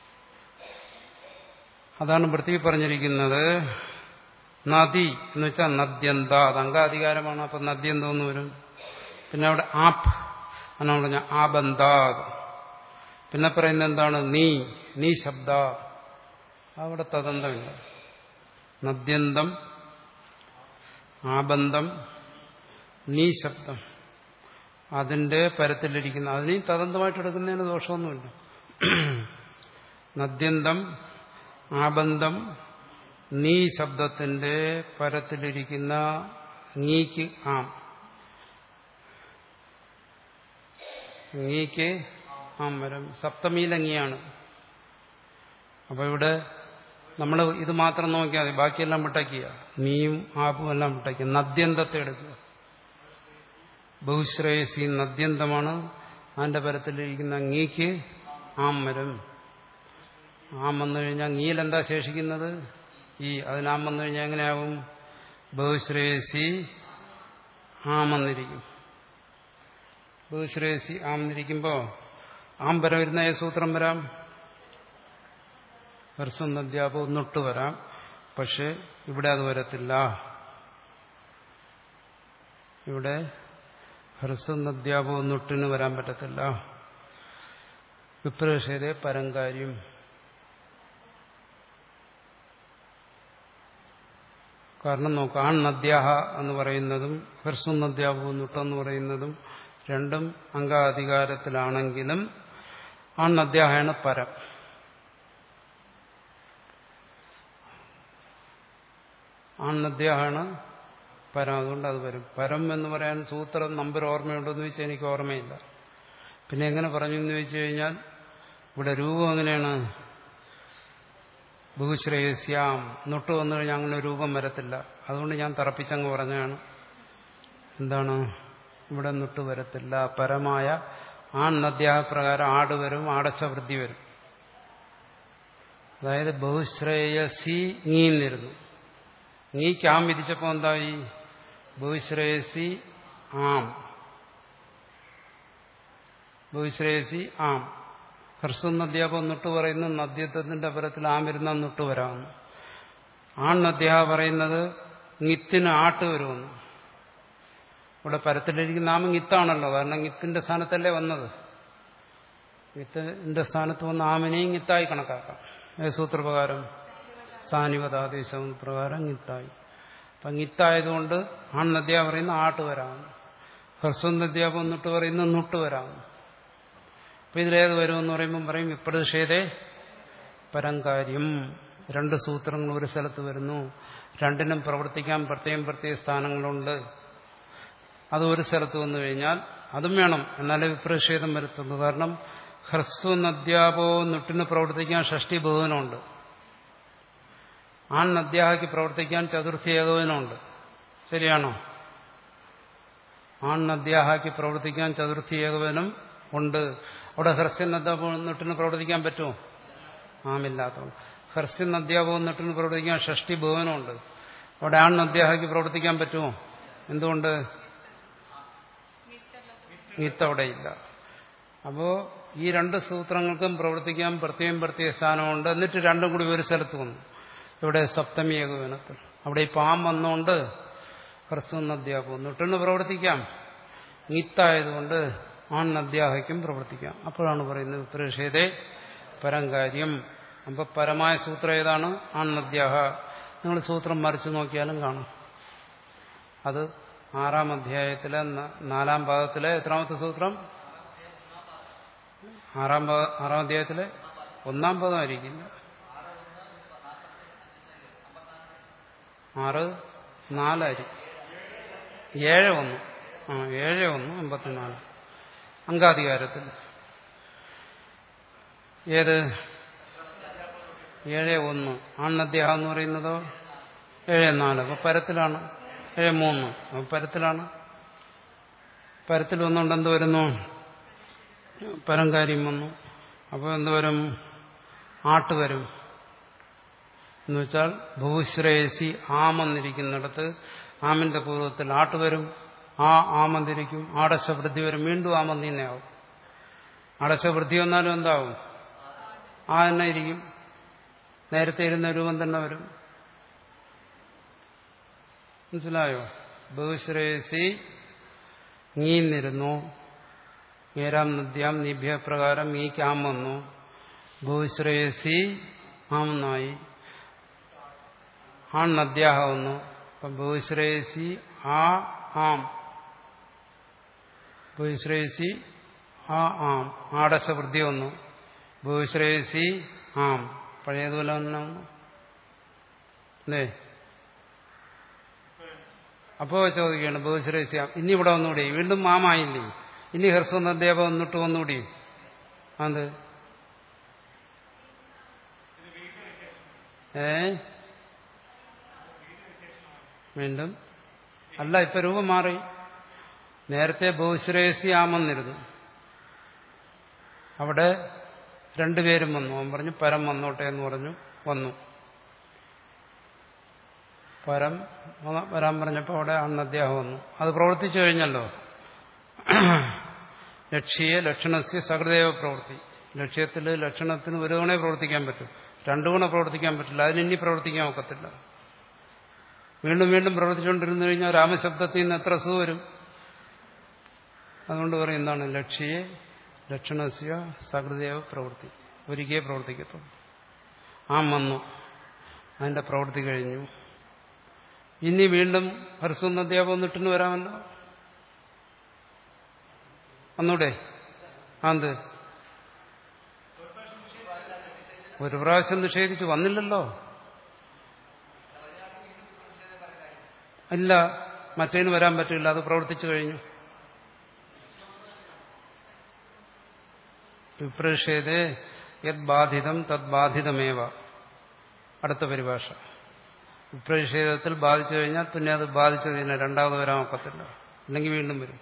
അതാണ് വൃത്തി പറഞ്ഞിരിക്കുന്നത് നദി എന്ന് വെച്ചാൽ നദ്യന്ത അത് അംഗാധികാരമാണ് അപ്പൊ നദ്യന്തം എന്ന് വരും പിന്നെ അവിടെ ആപ്പ് എന്നാണ് പറഞ്ഞ ആബന്ധാത് പിന്നെ പറയുന്നത് എന്താണ് നീ നീ ശബ്ദ അവിടെ തദന്തമില്ല നദ്യന്തം ആബന്ധം നീ ശബ്ദം അതിന്റെ പരത്തിലിരിക്കുന്ന അതിനെയും തദന്തമായിട്ട് എടുക്കുന്നതിന് ദോഷമൊന്നുമില്ല നദ്യന്തം ആബന്ധം നീ ശബ്ദത്തിന്റെ പരത്തിലിരിക്കുന്ന നീക്ക് ആം നീക്ക് ആം വരം സപ്തമിയിലങ്ങിയാണ് അപ്പൊ ഇവിടെ നമ്മൾ ഇത് മാത്രം നോക്കിയാൽ മതി ബാക്കിയെല്ലാം വിട്ടയ്ക്കുക നീയും ആപ്പും എല്ലാം വിട്ടയ്ക്കുക നദ്യന്തത്തെ എടുക്കുക ബഹുശ്രേയസി നദ്യന്തമാണ് അതിന്റെ പരത്തിലിരിക്കുന്ന ngീക്ക് ആം വരും ആം വന്നു കഴിഞ്ഞാൽ ngീലെന്താ ശേഷിക്കുന്നത് ഈ അതിനാം വന്നു കഴിഞ്ഞാൽ എങ്ങനെയാവും ബഹുശ്രേയസി ആം വന്നിരിക്കും ബഹുശ്രേയസി ആം എന്നിരിക്കുമ്പോൾ ആം വരം വരുന്ന ഏത് സൂത്രം വരാം ഹർസം നദ്യാപം ഒന്നിട്ട് വരാം പക്ഷെ ഇവിടെ അത് വരത്തില്ല ഇവിടെ ഹ്രസ്വം നദ്യാപം ഒന്നിട്ടിന് വരാൻ പറ്റത്തില്ല വിപ്രഷയുടെ പരങ്കാര്യം കാരണം നോക്കാം ആൺ നദ്യാഹ എന്ന് പറയുന്നതും ഹ്രസ്വം നദ്യാപം ഒന്നിട്ടെന്ന് പറയുന്നതും രണ്ടും അംഗാധികാരത്തിലാണെങ്കിലും ആണദ്യാഹയാണ് പരം ആണദ്യാഹമാണ് പരം അതുകൊണ്ട് അത് വരും പരം എന്ന് പറയാൻ സൂത്രം നമ്പർ ഓർമ്മയുണ്ടോ എന്ന് ചോദിച്ചാൽ എനിക്ക് ഓർമ്മയില്ല പിന്നെ എങ്ങനെ പറഞ്ഞു എന്ന് ചോദിച്ചു കഴിഞ്ഞാൽ ഇവിടെ രൂപം എങ്ങനെയാണ് ബഹുശ്രേയസ്യാം നൊട്ട് വന്നു കഴിഞ്ഞാൽ അങ്ങനെ രൂപം വരത്തില്ല അതുകൊണ്ട് ഞാൻ തറപ്പിച്ചങ്ങ് പറഞ്ഞാണ് എന്താണ് ഇവിടെ നൊട്ട് വരത്തില്ല പരമായ ആൺ നദ്യാഹപ്രകാരം ആട് വരും ആടച്ച വൃദ്ധി വരും അതായത് ബഹുശ്രേയസി നീന്നിരുന്നു നീക്ക് ആം വിധിച്ചപ്പോൾ എന്തായി ബഹുശ്രേയസി ആം ബഹുശ്രേയസി ആം ഹ്രസ്വം നദ്യാപം നൊട്ട് പറയുന്ന നദ്യത്വത്തിന്റെ പരത്തിൽ ആം വരുന്ന നൊട്ട് വരാമെന്ന് ആൺ നദ്യാഹ പറയുന്നത്ങ്ങിത്തിന് ആട്ട് വരുമെന്ന് ഇവിടെ പരത്തിലിരിക്കുന്ന നാമം ഗിത്താണല്ലോ കാരണം ഗിത്തിന്റെ സ്ഥാനത്തല്ലേ വന്നത് ഗിത്തിന്റെ സ്ഥാനത്ത് വന്ന ആമിനെയും ഗിത്തായി കണക്കാക്കാം സൂത്രപ്രകാരം സാനിവതാദേശം പ്രകാരം ഗിത്തായി അപ്പൊ ഗിത്തായതുകൊണ്ട് ആൺ നദ്യ പറയുന്ന ആട്ട് വരാം ഹ്രസ്വം നദ്യാപം എന്നിട്ട് പറയുന്ന നുട്ട് വരാം അപ്പൊ ഇതിലേത് വരുമെന്ന് പറയുമ്പോൾ പറയും വിപ്രതിഷേധേ പരംകാര്യം രണ്ട് സൂത്രങ്ങൾ ഒരു സ്ഥലത്ത് വരുന്നു രണ്ടിനും പ്രവർത്തിക്കാൻ പ്രത്യേകം പ്രത്യേക സ്ഥാനങ്ങളുണ്ട് അത് ഒരു സ്ഥലത്ത് വന്നു കഴിഞ്ഞാൽ അതും വേണം എന്നാലേ വിപ്രതിഷേധം വരുത്തുള്ളൂ കാരണം ഹ്രസ്വ നദ്യാപോ നുട്ടിന് പ്രവർത്തിക്കാൻ ഷഷ്ടി ബഹുവനമുണ്ട് ആൺ നദ്യാഹയ്ക്ക് പ്രവർത്തിക്കാൻ ചതുർത്ഥി ഏകോപനമുണ്ട് ശരിയാണോ ആൺ നദ്യാഹയ്ക്ക് പ്രവർത്തിക്കാൻ ചതുർത്ഥി ഏകോപനം ഉണ്ട് അവിടെ ഹ്രസ്യ നദ്യാപോ നുട്ടിന് പ്രവർത്തിക്കാൻ പറ്റുമോ ആമില്ലാത്തതുകൊണ്ട് ഹ്രസ്യ നദ്യാപോ നുട്ടിന് പ്രവർത്തിക്കാൻ ഷഷ്ടി ബഹുവനമുണ്ട് അവിടെ ആൺ നദ്യാഹയ്ക്ക് പ്രവർത്തിക്കാൻ പറ്റുമോ എന്തുകൊണ്ട് ഈത്തവിടെ ഇല്ല അപ്പോ ഈ രണ്ട് സൂത്രങ്ങൾക്കും പ്രവർത്തിക്കാൻ പ്രത്യേകം പ്രത്യേക സ്ഥാനമുണ്ട് എന്നിട്ട് രണ്ടും കൂടി ഒരു സ്ഥലത്ത് വന്നു ഇവിടെ സപ്തമി ഏകോപനത്തിൽ അവിടെ ഈ പാം വന്നുകൊണ്ട് ഹ്രസ്വം നദ്യാപവും നുട്ടിന് പ്രവർത്തിക്കാം ഈത്തായതുകൊണ്ട് ആൺ നദ്യാഹയ്ക്കും പ്രവർത്തിക്കാം അപ്പോഴാണ് പറയുന്നത് പ്രതിഷേധേ പരംകാര്യം അപ്പൊ പരമായ സൂത്രം ഏതാണ് ആൺ നദ്യാഹ നിങ്ങൾ സൂത്രം മറിച്ചു നോക്കിയാലും കാണും അത് ആറാം അധ്യായത്തിലെ നാലാം ഭാഗത്തിലെ എത്രാമത്തെ സൂത്രം ആറാം ആറാം അധ്യായത്തിലെ ഒന്നാം പദമായിരിക്കില്ല ആറ് നാലായിരിക്കും ഏഴ് ഒന്ന് ആ ഏഴ് ഒന്ന് അമ്പത്തിനാല് അംഗാധികാരത്തിൽ ഏത് ഏഴ് ഒന്ന് ആണ്ണദ്ദേഹം എന്ന് പറയുന്നതോ ഏഴ് നാല് അപ്പൊ പരത്തിലാണ് ഏഴ് മൂന്ന് അപ്പൊ പരത്തിലാണ് പരത്തിൽ വന്നുകൊണ്ട് എന്ത് വരുന്നു പരംകാര്യം വന്നു അപ്പോൾ എന്തുവരും ആട്ട് വരും എന്ന് വെച്ചാൽ ഭൂശ്രേയസി ആമെന്നിരിക്കുന്നിടത്ത് ആമിന്റെ പൂർവ്വത്തിൽ ആട്ട് വരും ആ ആമന്തിരിക്കും ആടശവൃദ്ധി വരും വീണ്ടും ആമന്തി തന്നെ ആവും ആടശവൃദ്ധി വന്നാലും എന്താവും ആ തന്നെ ഇരിക്കും നേരത്തെ ഇരുന്ന രൂപം തന്നെ വരും മനസ്സിലായോ ബഹുശ്രേയസി നീന്നിരുന്നു ഏരാം നദ്യാം നിഭ്യപ്രകാരം ഈ ക്യാം വന്നു ഭൂശ്രേയസി ആമെന്നായി ആൺ നദ്യാഹ വന്നു അപ്പം ഭൂശ്രേയസി ആ ആം ഭൂശ്രേയസി ആ ആം ആടശവൃദ്ധി വന്നു ഭൂശ്രേയസി ആം പഴയതുപോലെ തന്നെ വന്നു അല്ലേ അപ്പോ ചോദിക്കുകയാണ് ബഹുശ്രേഷ്യ ഇനി ഇവിടെ വന്നുകൂടി വീണ്ടും മാമായില്ലേ ഇനി ഹ്രസ്വം നദ്ദേവ വന്നിട്ട് വന്നുകൂടി അത് ഏ വീണ്ടും അല്ല ഇപ്പൊ രൂപം മാറി നേരത്തെ ബഹുശ്രേയസി ആമെന്നിരുന്നു അവിടെ രണ്ടുപേരും വന്നു അവൻ പറഞ്ഞു പരം വന്നോട്ടെ എന്ന് പറഞ്ഞു വന്നു പരം വരാൻ പറഞ്ഞപ്പോൾ അവിടെ അന്ന് അദ്ദേഹം വന്നു അത് പ്രവർത്തിച്ചു കഴിഞ്ഞല്ലോ ലക്ഷ്യ ലക്ഷണസ്യ സഹൃദൈവ പ്രവൃത്തി ലക്ഷ്യത്തിൽ ലക്ഷണത്തിന് ഒരു തവണ പ്രവർത്തിക്കാൻ പറ്റും രണ്ടു തവണ പ്രവർത്തിക്കാൻ പറ്റില്ല അതിനി പ്രവർത്തിക്കാൻ ഒക്കത്തില്ല വീണ്ടും വീണ്ടും പ്രവർത്തിച്ചുകൊണ്ടിരുന്നു കഴിഞ്ഞാൽ രാമശബ്ദത്തിൽ നിന്ന് എത്ര സു വരും അതുകൊണ്ട് പറയും എന്താണ് ലക്ഷ്യ ലക്ഷണസ്യ സഹൃദൈവ പ്രവൃത്തി ഒരിക്കേ പ്രവർത്തിക്കത്തുള്ളൂ ആ വന്നു അതിന്റെ പ്രവൃത്തി കഴിഞ്ഞു ഇനി വീണ്ടും ഹർസുന്ന അധ്യാപകം നിട്ടിന് വരാമല്ലോ ഒന്നൂടെ ആന്ത് ഒരു പ്രാവശ്യം നിഷേധിച്ചു വന്നില്ലല്ലോ ഇല്ല മറ്റേന് വരാൻ പറ്റില്ല അത് പ്രവർത്തിച്ചു കഴിഞ്ഞു വിപ്രഷേധേ യത് ബാധിതം തത് ബാധിതമേവ അടുത്ത പരിഭാഷ വിപ്രതിഷേധത്തിൽ ബാധിച്ചു കഴിഞ്ഞാൽ പിന്നെ അത് ബാധിച്ചതിനെ രണ്ടാമത് വരാൻ ഒക്കത്തില്ല അല്ലെങ്കിൽ വീണ്ടും വരും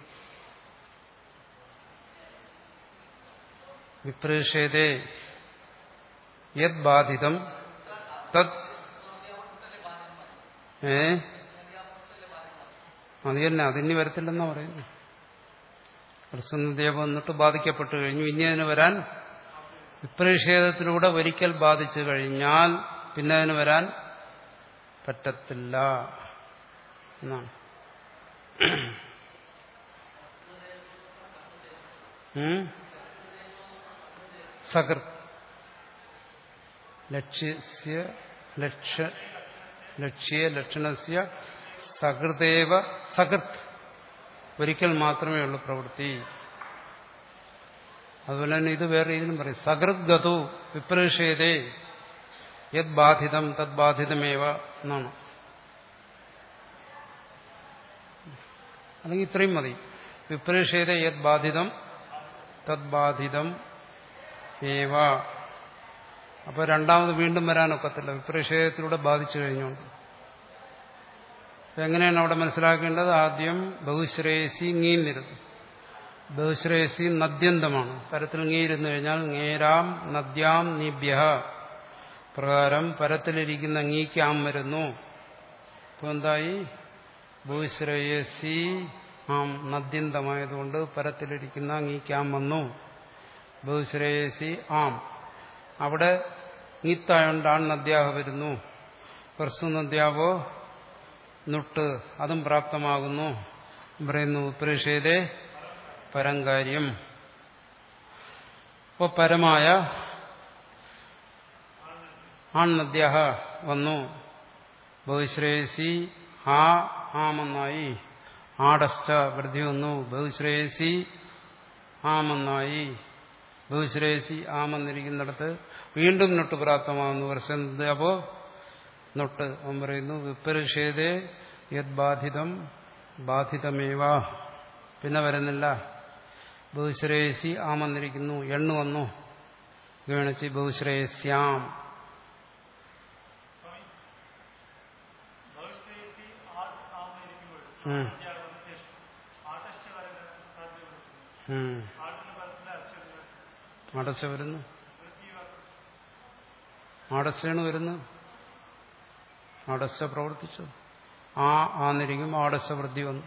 വിപ്രതിഷേധേ യത് ബാധിതം തത് ഏ അത് തന്നെ അതിനി വരത്തില്ലെന്നാ പറയുന്നു പ്രസന്നദേവ എന്നിട്ട് ബാധിക്കപ്പെട്ടു കഴിഞ്ഞു ഇനി അതിന് വരാൻ വിപ്രതിഷേധത്തിലൂടെ ഒരിക്കൽ ബാധിച്ചു കഴിഞ്ഞാൽ പിന്നെ അതിന് വരാൻ പറ്റത്തില്ല എന്നാണ് ഉം? സകൃത് ലക്ഷ്യസ്യ ലക്ഷ്യ ലക്ഷ്യ ലക്ഷണസ്യ സകൃതേവ സകൃത് ഒരിക്കൽ മാത്രമേ ഉള്ളൂ പ്രവൃത്തി അതുപോലെ തന്നെ ഇത് വേറെ ഇതിനും പറയും സകൃത് ഗതു വിപ്രതിഷേധേ യത് ബാധിതം തത് ബാധിതമേവ എന്നാണ് അല്ലെങ്കിൽ ഇത്രയും മതി വിപ്രതിഷേധ യത് ബാധിതം തത് ബാധിതം ഏവ അപ്പൊ രണ്ടാമത് വീണ്ടും വരാനൊക്കത്തില്ല വിപ്രതിഷേധത്തിലൂടെ ബാധിച്ചു കഴിഞ്ഞുകൊണ്ട് എങ്ങനെയാണ് അവിടെ മനസ്സിലാക്കേണ്ടത് ആദ്യം ബഹുശ്രേയസി ngീന്നിരുന്നു ബഹുശ്രേയസി നദ്യന്തമാണ് പരത്തിൽ ngീരുന്നു കഴിഞ്ഞാൽ ngേരാം നദ്യാം നീഭ്യ പ്രകാരം പരത്തിലിരിക്കുന്ന ngീക്കാം വരുന്നു ഇപ്പൊ എന്തായി ബഹുശ്രേയസി ആം നദ്യന്തമായതുകൊണ്ട് പരത്തിലിരിക്കുന്ന ngീക്കാം വന്നു ബഹുശ്രേയസി ആം അവിടെ ngീത്തായോണ്ട് ആൺ നദ്യാഹ വരുന്നു പർസു നദ്യാവോ നുട്ട് അതും പ്രാപ്തമാകുന്നു പറയുന്നു പ്രതിഷേധേ പരംകാര്യം ഇപ്പോൾ പരമായ ആൺനദ്യ വന്നു ബഹുശ്രേയസി ആ ആമെന്നായി ആടശ്ച വൃദ്ധി വന്നു ബഹുശ്രേയസി ആമെന്നായി ബഹുശ്രേയസി ആമെന്നിരിക്കുന്നിടത്ത് വീണ്ടും നൊട്ട് പ്രാപ്തമാകുന്നു വർഷം അപ്പോ നൊട്ട് അവൻ പറയുന്നു വിപരിഷേധേ യത് ബാധിതം ബാധിതമേവ പിന്നെ വരുന്നില്ല ബഹുശ്രേയസി ആമെന്നിരിക്കുന്നു എണ്ണു വന്നു ഗണിച്ച് ബഹുശ്രേയസ്യാം ഭവിഷ്യത്തി ആർ ആയിരിക്കുമ്പോൾ ഉം, ശേഷം ആട്ടശ്ച വരുന്ന സാധ്യതയുണ്ട് ഉം. ആട്ടിന് പരത്തിലെ അക്ഷരങ്ങൾ അടച്ച വരുന്നു വൃത്തി അടച്ചാണ് വരുന്നു അടച്ച പ്രവർത്തിച്ചു ആ ആന്നിരിക്കും അടച്ച വൃദ്ധി വന്നു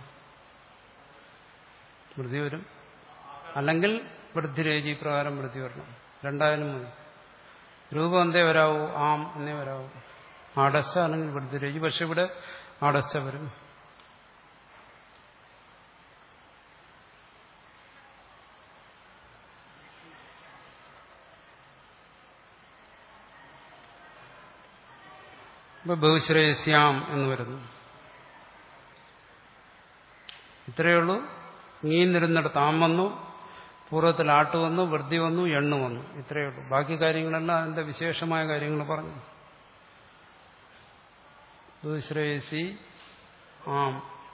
വൃദ്ധി വരും അല്ലെങ്കിൽ വൃദ്ധിരേജി പ്രകാരം വൃദ്ധി വരണം രണ്ടായാലും മതി രൂപം എന്തേ വരാവൂ ആം എന്നേ വരാവൂ അടച്ച അല്ലെങ്കിൽ വൃദ്ധിരേജി പക്ഷെ ഇവിടെ അടച്ച വരും ഇപ്പൊ ബഹുശ്രേയസ്യാം എന്ന് വരുന്നു ഇത്രയേ ഉള്ളൂ നീന്നിരുന്നിടത്ത് ആം വന്നു പൂർവ്വത്തിൽ ആട്ട് വന്നു വൃദ്ധി വന്നു എണ്ണു വന്നു ഇത്രയേ ഉള്ളൂ ബാക്കി കാര്യങ്ങളെല്ലാം അതിന്റെ വിശേഷമായ കാര്യങ്ങൾ പറഞ്ഞു ബഹുശ്രേയസി ആം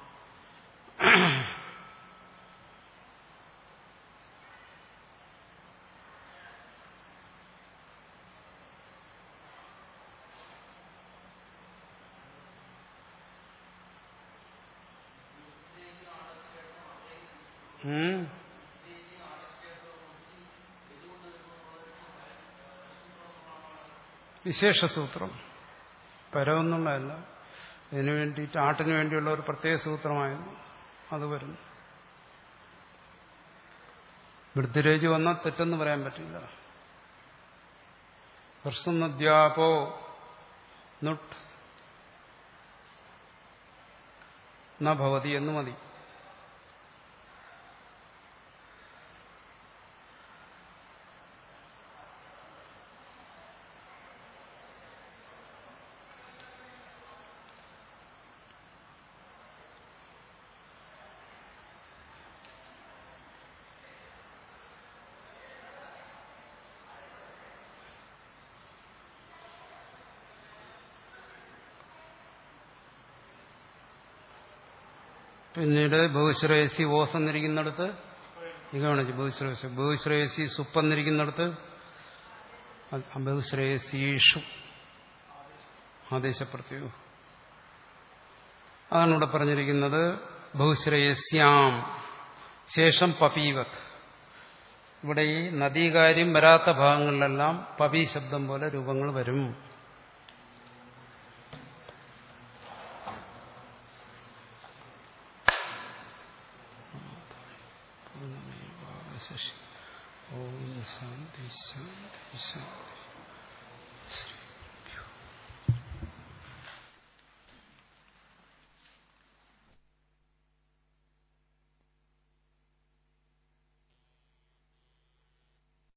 ഉം. വിശേഷസൂത്രം പരമെന്നുള്ളതല്ല ഇതിനു വേണ്ടിയിട്ട് ആട്ടിന് വേണ്ടിയുള്ള ഒരു പ്രത്യേക സൂത്രമായിരുന്നു അത് വരുന്നു വൃദ്ധിരേജ് വന്നാൽ തെറ്റെന്ന് പറയാൻ പറ്റില്ല ഹർഷനദ്യാപോ നുട്ട് ന ഭവതി എന്ന് മതി പിന്നീട് ബഹുശ്രേയസി ഓസ് എന്നിരിക്കുന്നിടത്ത് ഇകാണിച്ച് ബഹുശ്രേയസി ബഹുശ്രേയസി സുപ്പ് എന്നിരിക്കുന്നിടത്ത് ബഹുശ്രേയസീഷു ആദേശപ്രത്യോ അതാണ് ഇവിടെ പറഞ്ഞിരിക്കുന്നത് ബഹുശ്രേയസ്യാം ശേഷം പപീവത് ഇവിടെ ഈ നദീകാര്യം വരാത്ത ഭാഗങ്ങളിലെല്ലാം പപി ശബ്ദം പോലെ രൂപങ്ങൾ വരും ഓം ശാന്തി ശാന്തി ശാന്തി